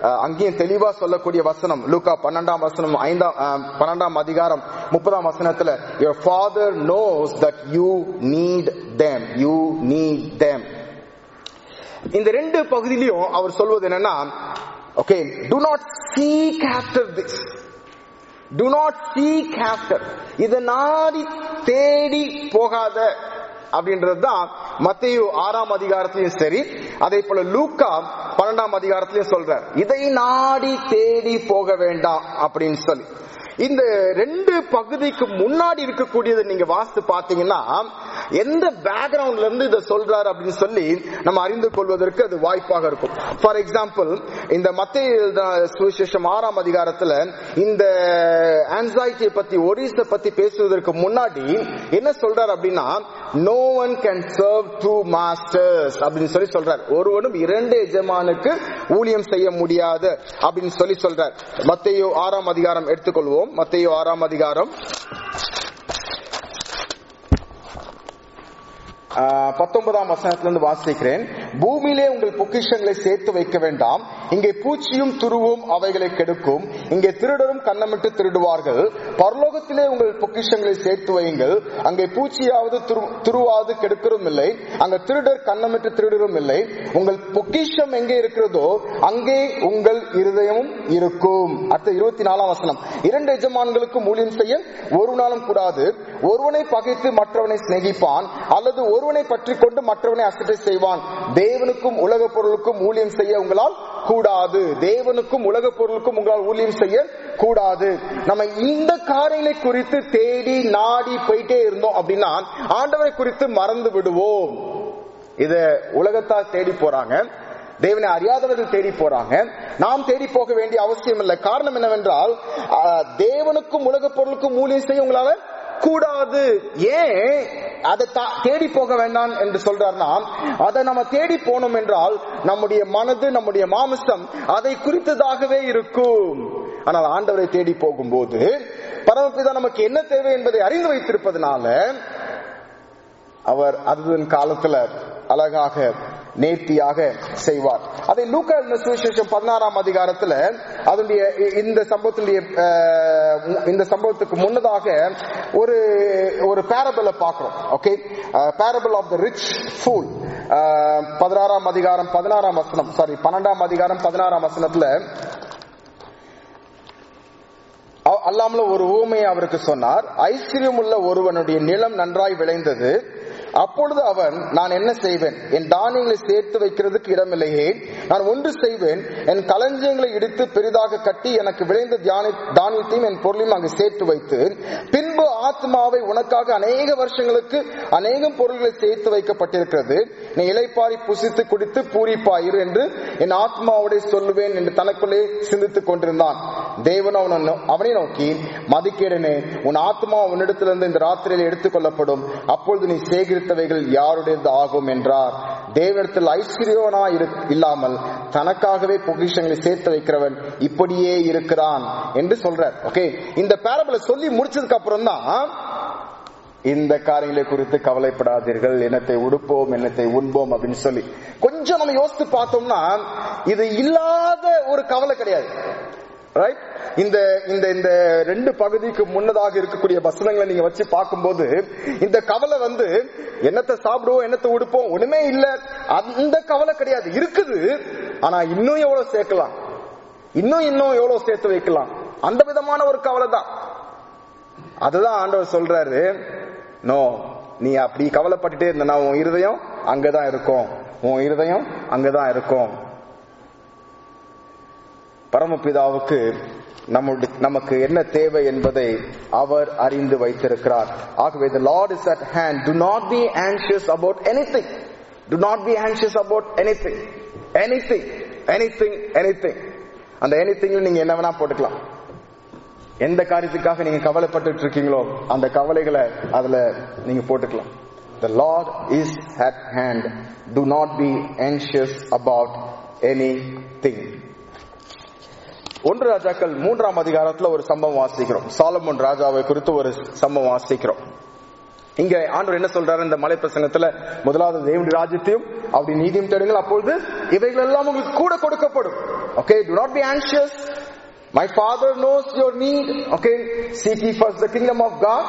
அஹ், அங்கேயும் தெளிவா சொல்லக்கூடிய வசனம் லூக்கா பன்னெண்டாம் வசனம் ஐந்தாம் அஹ், பன்னெண்டாம் அதிகாரம் முப்பதாம் வசனத்துல your father knows that you need them you need them இந்த ரெண்டு பகுதியிலையும் அவர் சொல்வது என்னன்னா okay do not seek after this do not seek after இதை நாடி தேடி போகாத அப்படின்றது தான் மத்திய ஆறாம் அதிகாரத்திலையும் சரி அதே போல லூக்கா பன்னெண்டாம் அதிகாரத்திலையும் சொல்றார் இதை நாடி தேடி போக வேண்டாம் அப்படின்னு சொல்லி இந்த ரெண்டு பகுதிக்கு முன்னாடி இருக்கக்கூடியதை நீங்க வாசித்து பாத்தீங்கன்னா எந்த பேக்ரவுண்ட்ல இருந்து இதை சொல்றாரு அப்படின்னு சொல்லி நம்ம அறிந்து கொள்வதற்கு அது வாய்ப்பாக இருக்கும் ஃபார் எக்ஸாம்பிள் இந்த மத்திய சுவிசேஷம் ஆறாம் அதிகாரத்துல இந்த ஆன்சைட்டியை பத்தி ஒரிச பத்தி பேசுவதற்கு முன்னாடி என்ன சொல்றாரு அப்படின்னா no one can serve two masters அப்படின்னு சொல்லி சொல்றார் ஒருவனும் இரண்டு எஜமானுக்கு ஊழியம் செய்ய முடியாது அப்படின்னு சொல்லி சொல்றார் மத்தேயு ஆறாம் அதிகாரம் எடுத்துக்கொள்வோம் மத்தேயு ஆறாம் அதிகாரம் ஆஹ், பத்தொன்பதாம் வசனத்திலிருந்து வாசிக்கிறேன் பூமியிலே உங்கள் பொக்கிஷங்களை சேர்த்து வைக்க வேண்டாம் இங்கே பூச்சியும் துருவும் அவைகளை கெடுக்கும் இங்கே திருடரும் கண்ணமிட்டு திருடுவார்கள் பரலோகத்திலே உங்கள் பொக்கிஷங்களை சேர்த்து வையுங்கள் அங்கே பூச்சியாவது துரு- துருவாவது கெடுக்கிறதும் இல்லை அங்க திருடர் கண்ணமிட்டு திருடரும் இல்லை உங்கள் பொக்கிஷம் எங்கே இருக்கிறதோ அங்கே உங்கள் இருதயமும் இருக்கும் அடுத்த இருபத்தி நாலாம் வசனம் இரண்டு எஜமான்களுக்கும் ஊழியம் செய்ய ஒரு நாளும் கூடாது ஒருவனை பகைத்து மற்றவனை சிநேகிப்பான் அல்லது ஒருவனை பற்றி கொண்டு மற்றவனை அசட்டை செய்வான் தேவனுக்கும் உலக பொருளுக்கும் ஊழியம் செய்ய உங்களால் கூடாது தேவனுக்கும் உலக பொருளுக்கும் உங்களால் ஊழியம் செய்ய கூடாது நம்ம இந்த காரியங்களை குறித்து தேடி நாடி போயிட்டே இருந்தோம் அப்படின்னா ஆண்டவரை குறித்து மறந்து விடுவோம் இத உலகத்தார் தேடி போறாங்க தேவனை அறியாதவர்கள் தேடி போறாங்க நாம் தேடி போக வேண்டிய அவசியம் இல்லை காரணம் என்னவென்றால் ஆஹ், தேவனுக்கும் உலக பொருளுக்கும் ஊழியம் செய்ய உங்களால கூடாது ஏன் அதை தா- தேடி போக வேண்டாம் என்று சொல்றார்னா அதை நம்ம தேடி போனோம் என்றால் நம்முடைய மனது நம்முடைய மாமிசம் அதை குறித்ததாகவே இருக்கும் ஆனால் ஆண்டவரை தேடி போகும்போது பரமபிதா நமக்கு என்ன தேவை என்பதை அறிந்து வைத்திருப்பதனால அவர் அதுதன் காலத்துல அழகாக நேர்த்தியாக செய்வார் அதை லூக்கா எழுதின சுவிசேஷம் பதினாறாம் அதிகாரத்துல அதனுடைய இ- இந்த சம்பவத்தினுடைய அஹ், இந்த சம்பவத்துக்கு முன்னதாக ஒரு ஒரு பேரபிள பார்க்கிறோம் okay parable of the rich fool பதினாறாம் அதிகாரம் பதினாறாம் வசனம் சாரி பன்னெண்டாம் அதிகாரம் பதினாறாம் வசனத்துல அவ- அல்லாமலும் ஒரு ஊமையை அவருக்கு சொன்னார் ஐஸ்வர்யம் உள்ள ஒருவனுடைய நிலம் நன்றாய் விளைந்தது அப்பொழுது அவன் நான் என்ன செய்வேன் என் தானியங்களை சேர்த்து வைக்கிறதுக்கு இடமில்லையே நான் ஒன்று செய்வேன் என் களஞ்சியங்களை இடித்து பெரிதாக கட்டி எனக்கு விளைந்த தியானி தானியத்தையும் என் பொருளையும் அங்கு சேர்த்து வைத்து பின்பு ஆத்மாவை உனக்காக அநேக வருஷங்களுக்கு அநேகம் பொருள்களை சேர்த்து வைக்கப்பட்டிருக்கிறது நீ இலைப்பாரி புசித்து குடித்து பூரிப்பாயிரு என்று என் ஆத்மாவோட சொல்லுவேன் என்று தனக்குள்ளே சிந்தித்துக் கொண்டிருந்தான் தேவன் அவனை நோ- அவனை நோக்கி மதிக்கேடனே உன் ஆத்மா உன்னிடத்திலிருந்து இந்த ராத்திரியில் எடுத்துக் கொள்ளப்படும் அப்பொழுது நீ சேகரித்தவைகள் யாருடையது ஆகும் என்றார் தேவனிடத்தில் ஐஸ்வர்யவனா இரு- இல்லாமல் தனக்காகவே பொக்கிஷங்களை சேர்த்து வைக்கிறவன் இப்படியே இருக்கிறான் என்று சொல்றார் ஓகே இந்த பேரபிள சொல்லி முடிச்சதுக்கு அப்புறம் தான் இந்த காரியங்களை குறித்து கவலைப்படாதீர்கள் என்னத்தை உடுப்போம் என்னத்தை உண்போம் அப்படின்னு சொல்லி கொஞ்சம் நம்ம யோசித்து பார்த்தோம்னா இது இல்லாத ஒரு கவலை கிடையாது ரைட் இந்த இந்த இந்த ரெண்டு பகுதிக்கு முன்னதாக இருக்கக்கூடிய வசனங்களை நீங்க வச்சு பார்க்கும்போது இந்த கவலை வந்து என்னத்தை சாப்பிடுவோம் என்னத்தை உடுப்போம் ஒண்ணுமே இல்ல அந்த கவலை கிடையாது இருக்குது ஆனா இன்னும் எவ்வளவு சேர்க்கலாம் இன்னும் இன்னும் எவ்வளவு சேர்த்து வைக்கலாம் அந்த விதமான ஒரு கவலை தான் அதுதான் ஆண்டவர் சொல்றாரு நோ நீ அப்படி கவலைப்பட்டுட்டே இருந்தனா உன் இருதயம் அங்கதான் இருக்கும் உன் இருதயம் அங்கதான் இருக்கும் பரமபிதாவுக்கு நம்முடைய நமக்கு என்ன தேவை என்பதை அவர் அறிந்து வைத்திருக்கிறார் ஆகவே the lord is at hand do not be anxious about anything do not be anxious about anything anything anything anything அந்த anything நீங்க என்ன வேணா போட்டுக்கலாம் எந்த காரியத்துக்காக நீங்க கவலைப்பட்டு இருக்கீங்களோ அந்த கவலைகளை அதுல நீங்க போட்டுக்கலாம் the lord is at hand do not be anxious about anything ஒன்று ராஜாக்கள் மூன்றாம் அதிகாரத்துல ஒரு சம்பவம் வாசிக்கிறோம் சாலமோன் ராஜாவை குறித்து ஒரு சம்பவம் வாசிக்கிறோம் இங்க ஆண்டவர் என்ன சொல்றாரு இந்த மலை பிரசங்கத்துல முதலாவது தேவனுடைய ராஜ்யத்தையும் அப்படி நீதியும் தேடுங்கள் அப்பொழுது இவைகள் எல்லாம் உங்களுக்கு கூட கொடுக்கப்படும் Okay, do not be anxious. My father knows your need. Okay, seek ye first the kingdom of God.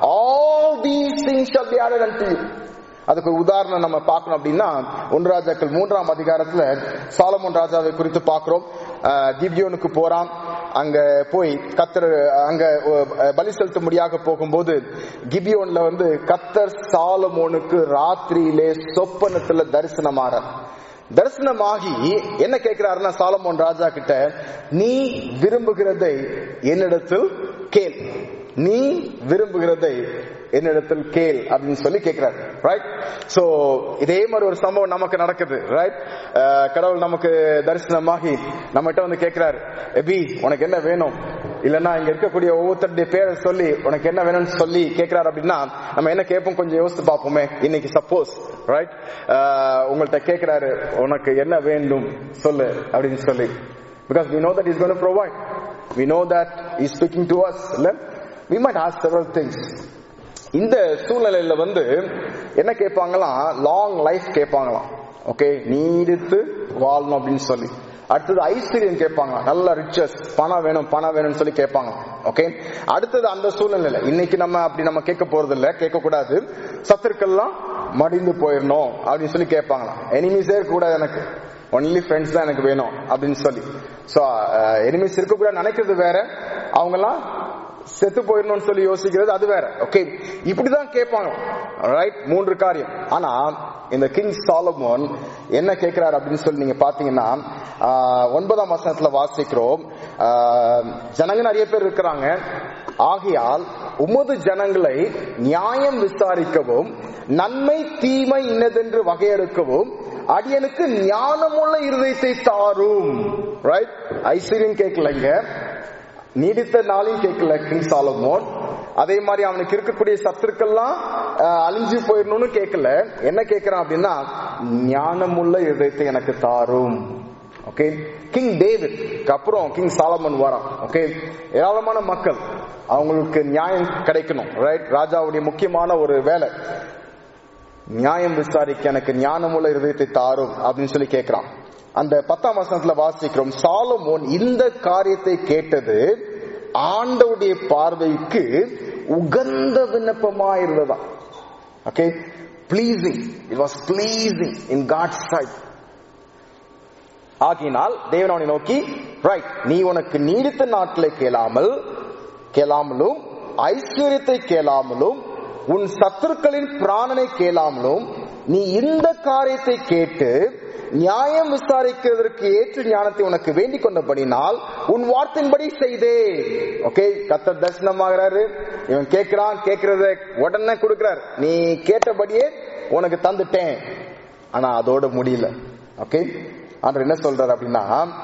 All these things shall be added unto you. அதுக்கு ஒரு உதாரணம் நம்ம பார்க்கணும் அப்படின்னா ஒன்று ராஜாக்கள் மூன்றாம் அதிகாரத்துல சாலமோன் ராஜாவை குறித்து பார்க்கிறோம் அஹ், கிபியோனுக்கு போறான் அங்க போய் கத்தர் அங்க அஹ், பலி செலுத்தும்படியாக போகும்போது கிபியோன்ல வந்து கத்தர் சாலமோனுக்கு ராத்திரியிலே சொப்பனத்துல தரிசனமாறார் தரிசனமாகி என்ன கேட்கிறாருன்னா சாலமோன் ராஜா கிட்ட நீ விரும்புகிறதை என்னிடத்தில் கேள் நீ விரும்புகிறதை என்னிடத்தில் கேள் அப்படின்னு சொல்லி கேட்கிறார் ரைட் சோ இதே மாதிரி ஒரு சம்பவம் நமக்கு நடக்குது ரைட் கடவுள் நமக்கு தரிசனமாகி நம்மகிட்ட வந்து கேட்கிறாரு எபி உனக்கு என்ன வேணும் இல்லன்னா இங்க இருக்கக்கூடிய ஒவ்வொருத்தருடைய பேரை சொல்லி உனக்கு என்ன வேணும்னு சொல்லி கேட்கிறாரு அப்படின்னா நம்ம என்ன கேட்போம் கொஞ்சம் யோசித்து பார்ப்போமே இன்னைக்கு சப்போஸ் ரைட் உங்கள்கிட்ட கேட்கிறாரு உனக்கு என்ன வேண்டும் சொல்லு அப்படின்னு சொல்லி because we know that he's going to provide we know that he's speaking to us இல்ல we might ask several things இந்த சூழ்நிலையில வந்து என்ன கேட்பாங்களாம் லாங் லைஃப் கேட்பாங்களாம் ஓகே நீடித்து வாழணும் அப்படின்னு சொல்லி அடுத்தது ஐஸ்வர்யம் கேட்பாங்க நல்ல ரிச்சஸ் பணம் வேணும் பணம் வேணும்னு சொல்லி கேட்பாங்க ஓகே அடுத்தது அந்த சூழ்நிலையில இன்னைக்கு நம்ம அப்படி நம்ம கேட்க போறது இல்ல கேட்க கூடாது சத்துருக்கள்லாம் மடிந்து போயிடணும் அப்படின்னு சொல்லி கேட்பாங்களாம் எனிமீஸே கூடாது எனக்கு ஒன்லி ஃப்ரெண்ட்ஸ் தான் எனக்கு வேணும் அப்படின்னு சொல்லி சோ எனிமீஸ் இருக்க கூட நினைக்கிறது வேற அவங்கெல்லாம் செத்து போயிடணும்னு சொல்லி யோசிக்கிறது அது வேற ஓகே இப்படிதான் கேட்பாங்க ரைட் மூன்று காரியம் ஆனா இந்த கிங் சாலமோன் என்ன கேட்கிறார் அப்படின்னு சொல்லி நீங்க பாத்தீங்கன்னா ஆஹ், ஒன்பதாம் வசனத்துல வாசிக்கிறோம் ஆஹ், ஜனங்க நிறைய பேர் இருக்கிறாங்க ஆகையால் உமது ஜனங்களை நியாயம் விசாரிக்கவும் நன்மை தீமை இன்னதென்று வகையெடுக்கவும் அடியனுக்கு ஞானமுள்ள இருதயத்தை தாரும் ரைட் ஐஸ்வர்யம் கேட்கலங்க நீடித்த நாளையும் கேட்கல கிங் சாலமோன் அதே மாதிரி அவனுக்கு இருக்கக்கூடிய சத்துருக்கள்லாம் அஹ், அழிஞ்சு போயிடணும்னு கேட்கல என்ன கேட்கிறான் அப்படின்னா ஞானமுள்ள இதயத்தை எனக்கு தாரும் ஓகே கிங் டேவிட் அப்புறம் கிங் சாலமன் வரான் ஓகே ஏராளமான மக்கள் அவங்களுக்கு நியாயம் கிடைக்கணும் ரைட் ராஜாவுடைய முக்கியமான ஒரு வேலை நியாயம் விசாரிக்க எனக்கு ஞானமுள்ள இருதயத்தை தாரும் அப்படின்னு சொல்லி கேட்கிறான் அந்த பத்தாம் வசனத்துல வாசிக்கிறோம் சாலமோன் இந்த காரியத்தை கேட்டது ஆண்டவுடைய பார்வைக்கு உகந்த விண்ணப்பமா இருந்ததா okay pleasing it was pleasing in God sight ஆகினால் தேவன் அவனை நோக்கி ரைட் நீ உனக்கு நீடித்த நாட்களை கேளாமல் கேளாமலும் ஐஸ்வர்யத்தை கேளாமலும் உன் சத்துருக்களின் பிராணனை கேளாமலும் நீ இந்த காரியத்தை கேட்டு நியாயம் விசாரிக்கிறதற்கு ஏற்ற ஞானத்தை உனக்கு வேண்டிக் கொண்டபடினால் உன் வார்த்தையின்படி செய்தே ஓகே கத்தர் தரிசனமாகிறாரு இவன் கேட்கிறான் கேட்கறத உடனே கொடுக்கிறார் நீ கேட்டபடியே உனக்கு தந்துட்டேன் ஆனா அதோட முடியல ஓகே ஆண்டவர் என்ன சொல்றாரு அப்படின்னா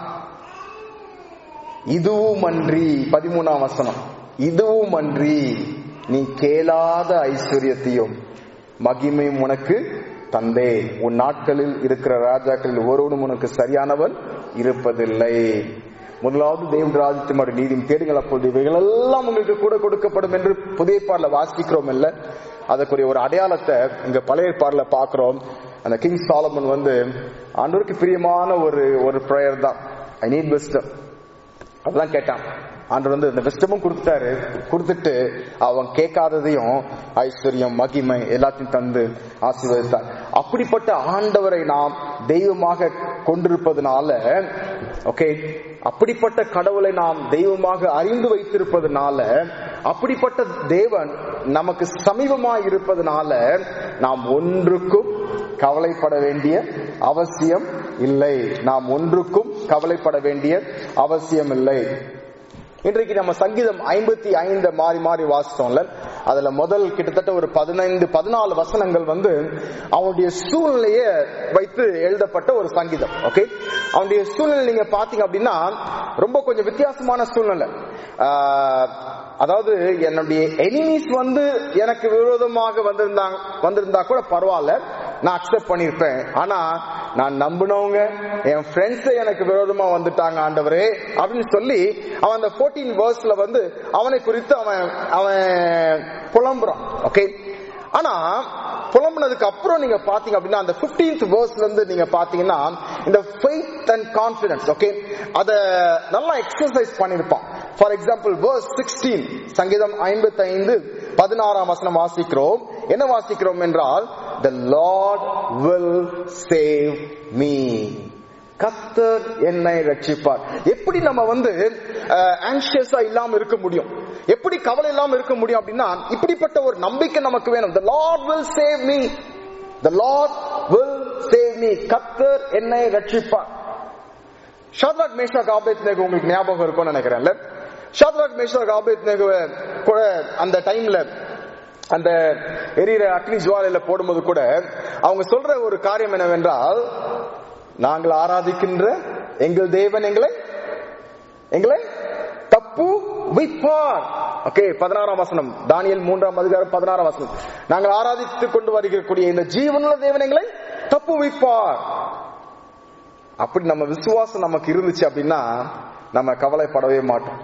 இதுவும் அன்றி பதிமூணாம் வசனம் இதுவும் அன்றி நீ கேளாத ஐஸ்வர்யத்தையும் மகிமையும் உனக்கு தந்தே உன் நாட்களில் இருக்கிற ராஜாக்களில் ஒருவனும் உனக்கு சரியானவன் இருப்பதில்லை முதலாவது தேவன் ராஜ்யத்தின் ஒரு நீதியும் தேடுங்கள் அப்பொழுது இவைகள் எல்லாம் உங்களுக்கு கூட கொடுக்கப்படும் என்று புதிய பாடல வாசிக்கிறோம் இல்ல அதற்குரிய ஒரு அடையாளத்தை இங்க பழைய பாடல பாக்குறோம் அந்த கிங் சாலமன் வந்து ஆண்டவருக்கு பிரியமான ஒரு ஒரு ப்ரேயர் தான் ஐ நீட் விஸ்டம் அதெல்லாம் கேட்டான் ஆண்டவர் வந்து இந்த விஸ்டமும் கொடுத்துட்டாரு கொடுத்துட்டு அவன் கேட்காததையும் ஐஸ்வர்யம் மகிமை எல்லாத்தையும் தந்து ஆசீர்வதித்தார் அப்படிப்பட்ட ஆண்டவரை நாம் தெய்வமாக கொண்டிருப்பதனால ஓகே அப்படிப்பட்ட கடவுளை நாம் தெய்வமாக அறிந்து வைத்திருப்பதனால அப்படிப்பட்ட தேவன் நமக்கு சமீபமாய் இருப்பதனால நாம் ஒன்றுக்கும் கவலைப்பட வேண்டிய அவசியம் இல்லை நாம் ஒன்றுக்கும் கவலைப்பட வேண்டிய அவசியம் இல்லை இன்றைக்கு நம்ம சங்கீதம் ஐம்பத்தி ஐந்து மாறி மாறி வாசித்தோம்ல அதுல முதல் கிட்டத்தட்ட ஒரு பதினைந்து பதினாலு வசனங்கள் வந்து அவனுடைய சூழ்நிலையை வைத்து எழுதப்பட்ட ஒரு சங்கீதம் ஓகே அவனுடைய சூழ்நிலை நீங்க பாத்தீங்க அப்படின்னா ரொம்ப கொஞ்சம் வித்தியாசமான சூழ்நிலை ஆஹ், அதாவது என்னுடைய எனிமீஸ் வந்து எனக்கு விரோதமாக வந்திருந்தாங்க வந்திருந்தா கூட பரவாயில்ல நான் அக்செப்ட் பண்ணிருப்பேன் ஆனா நான் நம்பினவங்க என் ஃப்ரெண்ட்ஸ் எனக்கு விரோதமா வந்துட்டாங்க ஆண்டவரே அப்படின்னு சொல்லி அவன் அந்த 14 வேர்ஸ்ல வந்து அவனை குறித்து அவன் அவன் புலம்புறான் ஓகே ஆனா புலம்புனதுக்கு அப்புறம் நீங்க பாத்தீங்க அப்படின்னா அந்த 15th வேர்ஸ்ல இருந்து நீங்க பாத்தீங்கன்னா இந்த ஃபெய்த் அண்ட் கான்பிடன்ஸ் ஓகே அத நல்லா எக்ஸசைஸ் பண்ணிருப்பான் ஃபார் எக்ஸாம்பிள் வேர்ஸ் 16 சங்கீதம் 55 பதினாறாம் வசனம் வாசிக்கிறோம் என்ன வாசிக்கிறோம் என்றால் the lord will save me கத்தர் என்னை ரட்சிப்பார் எப்படி நம்ம வந்து ஆங்ஷியஸா இல்லாம இருக்க முடியும் எப்படி கவலை இல்லாம இருக்க முடியும் அப்படின்னா இப்படிப்பட்ட ஒரு நம்பிக்கை நமக்கு வேணும் the lord will save me the lord will save me கத்தர் என்னை ரட்சிப்பார் ஷாத்ராக் மேஷாக் ஆபேத் நேகு உங்களுக்கு ஞாபகம் இருக்கும்னு நினைக்கிறேன்ல ஷாத்ராக் மேஷாக் ஆபேத் நேகு கூட அந்த டைம்ல அந்த எரியிற அக்னி ஜுவாலையில போடும்போது கூட அவங்க சொல்ற ஒரு காரியம் என்னவென்றால் நாங்கள் ஆராதிக்கின்ற எங்கள் தேவன் எங்களை எங்களை தப்பு வைப்பார் ஓகே பதினாறாம் வசனம் தானியல் மூன்றாம் அதிகாரம் பதினாறாம் வசனம் நாங்கள் ஆராதித்துக் கொண்டு வருகிறக்கூடிய இந்த ஜீவனுள்ள தேவன் எங்களை தப்பு வைப்பார் அப்படி நம்ம விசுவாசம் நமக்கு இருந்துச்சு அப்படின்னா நம்ம கவலைப்படவே மாட்டோம்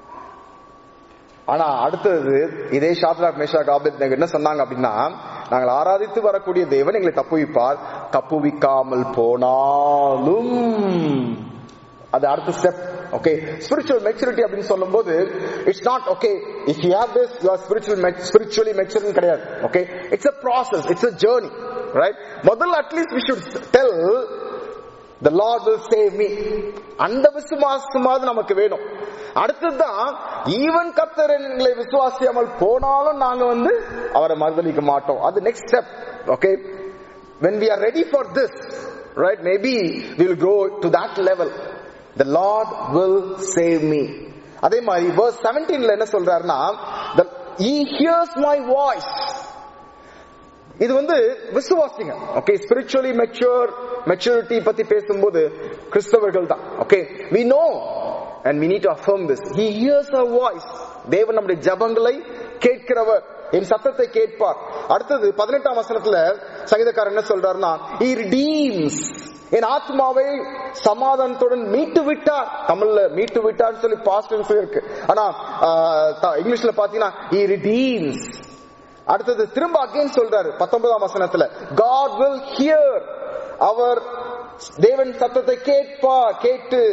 ஆனா அடுத்தது இதே ஷாத்ராக் மேஷாக் ஆபேத் என்ன சொன்னாங்க அப்படின்னா நாங்கள் ஆராதித்து வரக்கூடிய தேவன் எங்களை தப்புவிப்பார் தப்புவிக்காமல் போனாலும் அது அடுத்த ஸ்டெப் ஓகே ஸ்பிரிச்சுவல் மெச்சூரிட்டி அப்படின்னு சொல்லும்போது it's not okay if you have this you are spiritual spiritually மெச்சூர்னு கிடையாது okay it's a process it's a journey right முதல்ல at least we should tell the Lord will save me அந்த விசுவாசமாவது நமக்கு வேணும் அடுத்ததுதான் even கத்தர் எங்களை விசுவாசியாமல் போனாலும் நாங்க வந்து அவரை மறுதளிக்க மாட்டோம் அது next step okay when we are ready for this right maybe we will grow to that level the lord will save me அதே மாதிரி verse 17ல என்ன சொல்றாருன்னா the he hears my voice இது வந்து விசுவாசிங்க ஓகே ஸ்பிரிச்சுவலி மெச்சூர் மெச்சூரிட்டி பத்தி பேசும்போது கிறிஸ்தவர்கள் தான் okay we know and we need to affirm this he hears அவர் வாய்ஸ் தேவன் நம்முடைய ஜபங்களை கேட்கிறவர் என் சத்தத்தை கேட்பார் அடுத்தது பதினெட்டாம் வசனத்துல சங்கீதக்காரர் என்ன சொல்றாருன்னா he redeems என் ஆத்மாவை சமாதானத்துடன் மீட்டு விட்டார் தமிழ்ல மீட்டு விட்டார் சொல்லி பாஸ்ட் இருக்கு ஆனா இங்கிலீஷ்ல பாத்தீங்கன்னா he redeems அடுத்தது திரும்ப அகைன் சொல்றாரு பத்தொன்பதாம் வசனத்துல காட் வில் ஹியர் அவர் தேவன் சத்தத்தை கேட்பா கேட்டு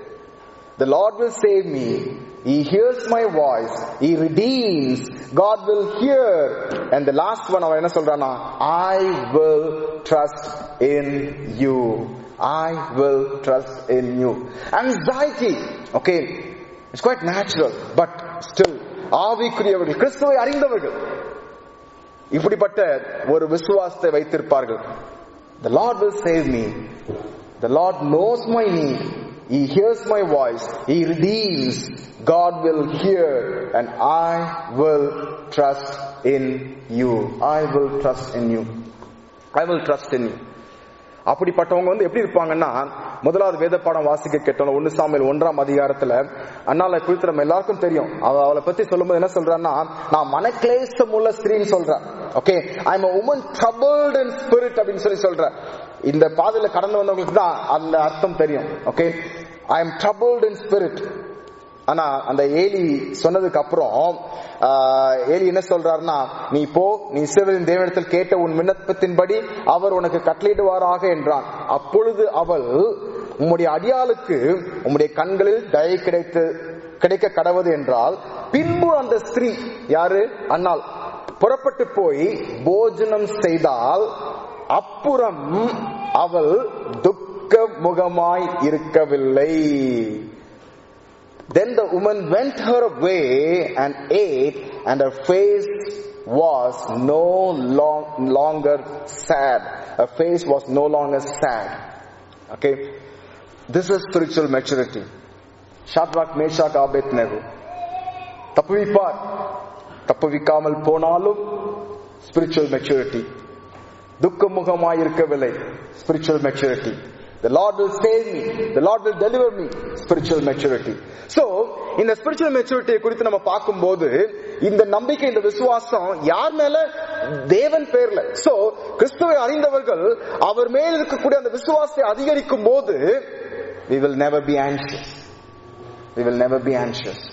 The Lord will save me. He hears my voice. He redeems. God will hear. And the last one அவன் என்ன சொல்றானா I will trust in you. I will trust in you. Anxiety. Okay. It's quite natural. But still ஆவிக்குரியவர்கள் கிறிஸ்துவை அறிந்தவர்கள் இப்படிப்பட்ட ஒரு விசுவாசத்தை வைத்திருப்பார்கள் The Lord will save me. The Lord knows my need. He hears my voice. He redeems. God will hear and I will trust in you. I will trust in you. I will trust in you. அப்படிப்பட்டவங்க வந்து எப்படி இருப்பாங்கன்னா முதலாவது வேத பாடம் வாசிக்க கேட்டோம் ஒன்னு சாமியில் ஒன்றாம் அதிகாரத்துல அண்ணால குறித்து நம்ம எல்லாருக்கும் தெரியும் அவ அவளை பத்தி சொல்லும்போது என்ன சொல்றான்னா நான் மனக்லேசம் உள்ள ஸ்திரீன்னு சொல்றேன் okay I am woman troubled in spirit அப்படின்னு சொல்லி சொல்றேன் இந்த பாதையில கடந்து வந்தவங்களுக்கு தான் அந்த அர்த்தம் தெரியும் okay I am troubled in spirit ஆனா அந்த ஏலி சொன்னதுக்கு அப்புறம் ஏலி என்ன சொல்றாருன்னா நீ போ நீ இஸ்ரவேலின் தேவனிடத்தில் கேட்ட உன் விண்ணப்பத்தின்படி அவர் உனக்கு கட்டளையிடுவாராக என்றான் அப்பொழுது அவள் உம்முடைய அடியாளுக்கு உம்முடைய கண்களில் தயை கிடைத்து கிடைக்க கடவது என்றால் பின்பு அந்த ஸ்திரீ யாரு அண்ணாள் புறப்பட்டு போய் போஜனம் செய்தால் அப்புறம் அவள் துக்க முகமாய் இருக்கவில்லை Then the woman went her way and ate, and her face was no long, longer sad. Her face was no longer sad. Okay? This is spiritual maturity. Shadrach, Meshach, Abednego. தப்புவிப்பார் தப்புவிக்காமல் போனாலும் ஸ்பிரிச்சுவல் மெச்சூரிட்டி துக்கமுகமாய் இருக்கவில்லை spiritual maturity The Lord will save me. The Lord will deliver me. Spiritual maturity. So, இந்த spiritual maturity குறித்து நம்ம பார்க்கும்போது இந்த நம்பிக்கை இந்த விசுவாசம் யார் மேல தேவன் பேர்ல சோ கிறிஸ்துவை அறிந்தவர்கள் அவர் மேல் இருக்கக்கூடிய அந்த விசுவாசத்தை அதிகரிக்கும் போது we will never be anxious. We will never be anxious.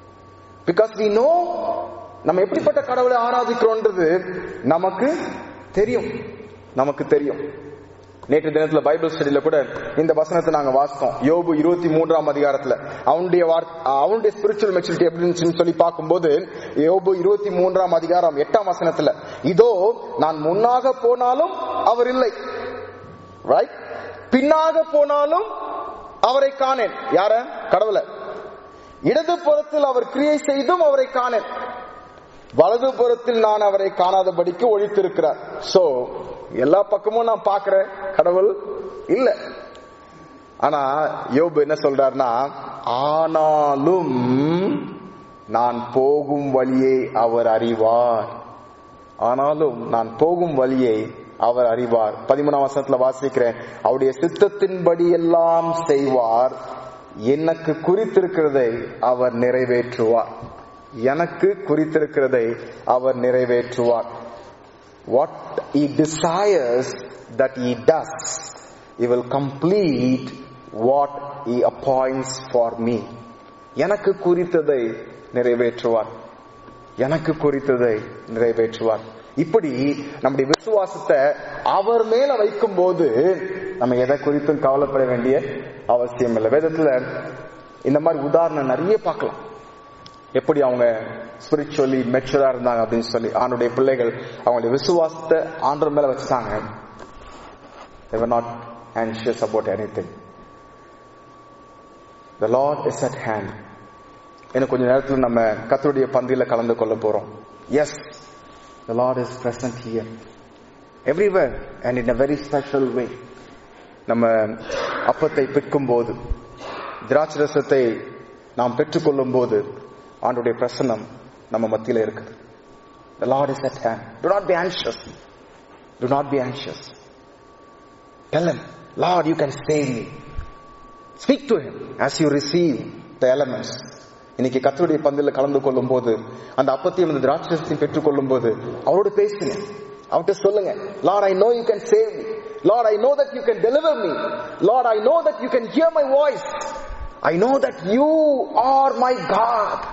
Because we know நம்ம எப்படிப்பட்ட கடவுளை ஆராதிக்கிறோன்றது நமக்கு தெரியும் நமக்கு தெரியும் நேற்று தினத்துல பைபிள் ஸ்டடியில கூட இந்த வசனத்தை நாங்க வாசித்தோம் யோபு இருபத்தி மூன்றாம் அதிகாரத்துல அவனுடைய வார்த்- அவனுடைய ஸ்பிரிச்சுவல் மெச்சூரிட்டி எப்படி இருந்துச்சுன்னு சொல்லி பார்க்கும்போது யோபு இருபத்தி மூன்றாம் அதிகாரம் எட்டாம் வசனத்துல இதோ நான் முன்னாக போனாலும் அவர் இல்லை ரைட் பின்னாக போனாலும் அவரை காணேன் யார கடவுள இடது புறத்தில் அவர் கிரியை செய்தும் அவரை காணேன் வலது புறத்தில் நான் அவரை காணாதபடிக்கு ஒழித்திருக்கிறார் சோ எல்லா பக்கமும் நான் பார்க்கிறேன் கடவுள் இல்ல ஆனா யோபு என்ன சொல்றாருன்னா ஆனாலும் நான் போகும் வழியை அவர் அறிவார் ஆனாலும் நான் போகும் வழியை அவர் அறிவார் பதிமூணாம் வசனத்துல வாசிக்கிறேன் அவருடைய சித்தத்தின்படி எல்லாம் செய்வார் எனக்கு குறித்திருக்கிறதை அவர் நிறைவேற்றுவார் எனக்கு குறித்திருக்கிறதை அவர் நிறைவேற்றுவார் what he desires that he does he will complete what he appoints for me எனக்கு குறித்ததை நிறைவேற்றுவார் எனக்கு குறித்ததை நிறைவேற்றுவார் இப்படி நம்முடைய விசுவாசத்தை அவர் மேல வைக்கும் போது நம்ம எதை குறித்தும் கவலைப்பட வேண்டிய அவசியம் இல்லை வேதத்துல இந்த மாதிரி உதாரணம் நிறைய பார்க்கலாம் எப்படி அவங்க ஸ்பிரிச்சுவலி மெச்சூரா இருந்தாங்க அப்படின்னு சொல்லி ஆண்டுடைய பிள்ளைகள் அவங்களுடைய விசுவாசத்தை ஆண்டவர் மேல வச்சுட்டாங்க they were not anxious about anything the lord is at hand இன்னும் கொஞ்ச நேரத்தில் நம்ம கத்தருடைய பந்தியில கலந்து கொள்ள போறோம் yes the lord is present here everywhere and in a very special way நம்ம அப்பத்தை பிற்கும் போது திராட்சரசத்தை நாம் பெற்றுக்கொள்ளும் போது ஆண்டுடைய பிரசன்னம் நம்ம மத்தியில இருக்குது the lord is at hand do not be anxious do not be anxious tell him lord you can save me speak to him as you receive the elements இன்னைக்கு கத்தருடைய பந்தில கலந்து கொள்ளும் போது அந்த அப்பத்தையும் அந்த திராட்சத்தையும் பெற்றுக் கொள்ளும் போது அவரோடு பேசுங்க அவர்கிட்ட சொல்லுங்க Lord I know you can save me Lord I know that you can deliver me Lord I know that you can hear my voice I know that you are my God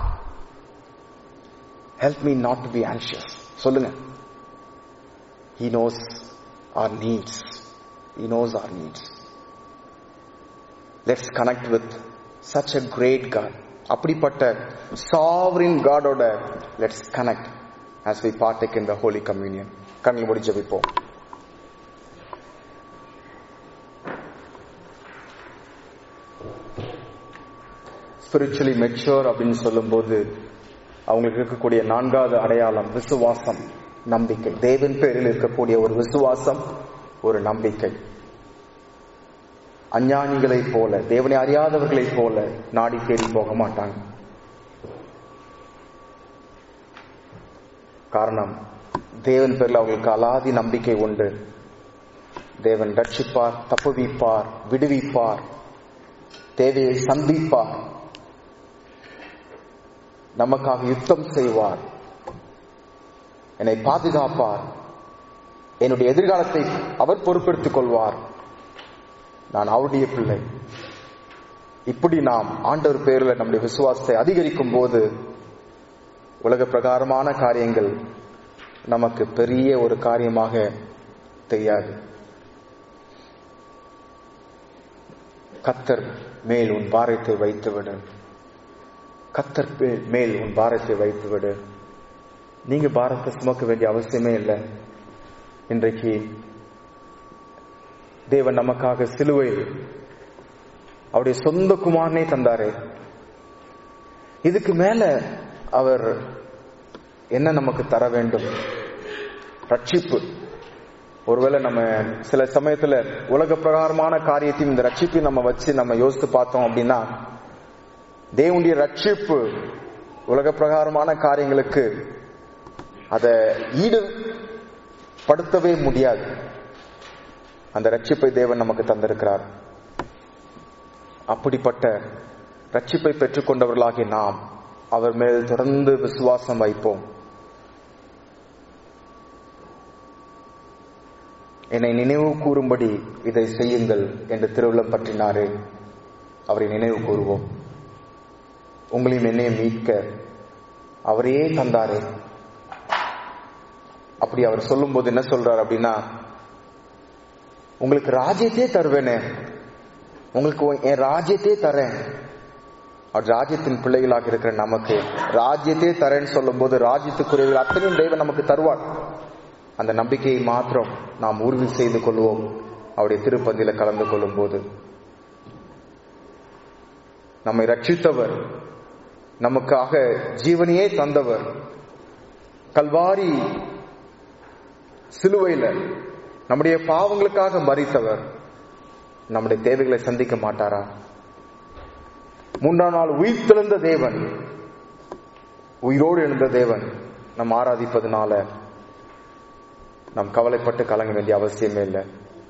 help me not to be anxious சொல்லுங்க He knows our needs. He knows our needs. Let's connect with such a great God. அப்படிப்பட்ட sovereign காடோட let's connect as we partake in the holy communion கண்ணில் மூடி ஜெபிப்போம் spiritually mature அப்படின்னு சொல்லும்போது அவங்களுக்கு இருக்கக்கூடிய நான்காவது அடையாளம் விசுவாசம் நம்பிக்கை தேவன் பேரில் இருக்கக்கூடிய ஒரு விசுவாசம் ஒரு நம்பிக்கை அஞ்ஞானிகளைப் போல தேவனை அறியாதவர்களைப் போல நாடி தேடி போக மாட்டாங்க காரணம் தேவன் பேரில் அவங்களுக்கு அலாதி நம்பிக்கை உண்டு தேவன் ரட்சிப்பார் தப்புவிப்பார் விடுவிப்பார் தேவையை சந்திப்பார் நமக்காக யுத்தம் செய்வார் என்னை பாதுகாப்பார் என்னுடைய எதிர்காலத்தை அவர் பொறுப்பெடுத்துக் கொள்வார் நான் அவருடைய பிள்ளை இப்படி நாம் ஆண்டவர் பேரில் நம்முடைய விசுவாசத்தை அதிகரிக்கும் போது உலக பிரகாரமான காரியங்கள் நமக்கு பெரிய ஒரு காரியமாக தெரியாது கத்தர் மேல் உன் பாரத்தை வைத்துவிடு கத்தர் மே- மேல் உன் பாரத்தை வைத்துவிடு நீங்க பாரத்தை சுமக்க வேண்டிய அவசியமே இல்லை இன்றைக்கு தேவன் நமக்காக சிலுவை அவருடைய சொந்த குமாரனை தந்தாரே இதுக்கு மேல அவர் என்ன நமக்கு தர வேண்டும் ரட்சிப்பு ஒருவேளை நம்ம சில சமயத்துல உலக பிரகாரமான காரியத்தையும் இந்த ரட்சிப்பையும் நம்ம வச்சு நம்ம யோசித்து பார்த்தோம் அப்படின்னா தேவனுடைய ரட்சிப்பு உலக பிரகாரமான காரியங்களுக்கு அதை ஈடு படுத்தவே முடியாது அந்த ரட்சிப்பை தேவன் நமக்கு தந்திருக்கிறார் அப்படிப்பட்ட ரட்சிப்பை பெற்றுக்கொண்டவர்களாகி நாம் அவர் மேல் தொடர்ந்து விசுவாசம் வைப்போம் என்னை நினைவு கூறும்படி இதை செய்யுங்கள் என்று திருவிழம் பற்றினாரே அவரை நினைவு கூறுவோம் உங்களையும் என்னையும் மீட்க அவரையே தந்தாரே அப்படி அவர் சொல்லும்போது என்ன சொல்றாரு அப்படின்னா உங்களுக்கு ராஜ்யத்தையே தருவேனே உங்களுக்கு என் ராஜ்யத்தையே தரேன் அவர் ராஜ்யத்தின் பிள்ளைகளாக இருக்கிற நமக்கு ராஜ்யத்தையே தரேன்னு சொல்லும்போது ராஜ்யத்துக்குரியவர்கள் அத்தனையும் தெய்வம் நமக்கு தருவார் அந்த நம்பிக்கையை மாத்திரம் நாம் உறுதி செய்து கொள்வோம் அவருடைய திருப்பந்தியில கலந்து கொள்ளும் போது நம்மை ரட்சித்தவர் நமக்காக ஜீவனையே தந்தவர் கல்வாரி சிலுவையில நம்முடைய பாவங்களுக்காக மறித்தவர் நம்முடைய தேவைகளை சந்திக்க மாட்டாரா மூன்றாம் நாள் உயிர் தெழுந்த தேவன் உயிரோடு எழுந்த தேவன் நாம் ஆராதிப்பதனால நாம் கவலைப்பட்டு கலங்க வேண்டிய அவசியமே இல்லை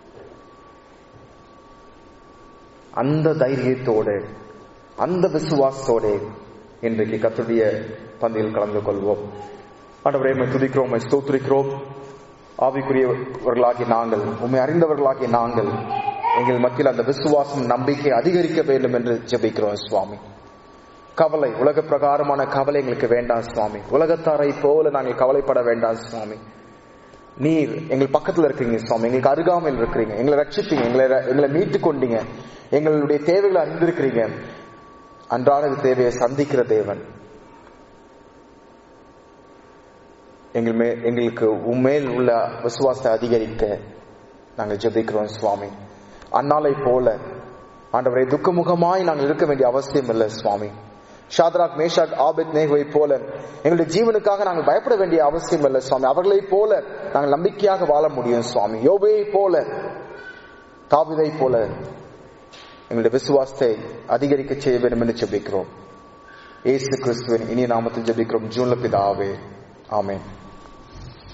அந்த தைரியத்தோடு அந்த விசுவாசத்தோட இன்றைக்கு கத்துடைய பந்தியில் கலந்து கொள்வோம் ஆண்டவரே உம்மை துதிக்கிறோம் உம்மை ஸ்தோத்திரிக்கிறோம் ஆவிக்குரியவர்களாகிய நாங்கள் உண்மை அறிந்தவர்களாகிய நாங்கள் எங்கள் மத்தியில் அந்த விசுவாசம் நம்பிக்கை அதிகரிக்க வேண்டும் என்று ஜெபிக்கிறோம் சுவாமி கவலை உலக பிரகாரமான கவலை எங்களுக்கு வேண்டாம் சுவாமி உலகத்தாரை போல நாங்கள் கவலைப்பட வேண்டாம் சுவாமி நீர் எங்கள் பக்கத்துல இருக்கிறீங்க சுவாமி எங்களுக்கு அருகாமையில் இருக்கிறீங்க எங்களை ரட்சிப்பீங்க எங்களை எங்களை மீட்டு கொண்டீங்க எங்களுடைய தேவைகளை அறிந்திருக்கிறீங்க அன்றாட தேவையை சந்திக்கிற தேவன் எங்கள் மே எங்களுக்கு உண்மையில் உள்ள விசுவாசத்தை அதிகரிக்க நாங்கள் ஜெபிக்கிறோம் சுவாமி அந்நாளை போல ஆண்டவரை துக்கமுகமாய் நாங்கள் இருக்க வேண்டிய அவசியம் இல்லை சுவாமி ஷாத்ராக் மேஷாக் ஆபத் நேகுவை போல எங்களுடைய ஜீவனுக்காக நாங்கள் பயப்பட வேண்டிய அவசியம் இல்லை சுவாமி அவர்களைப் போல நாங்கள் நம்பிக்கையாக வாழ முடியும் சுவாமி யோபையை போல தாவிதை போல எங்களுடைய விசுவாசத்தை அதிகரிக்க செய்ய வேண்டும் என்று ஜெபிக்கிறோம் ஏசு கிறிஸ்துவின் இனிய நாமத்தில் ஜெபிக்கிறோம் ஜூன்ல பிதாவே ஆமென்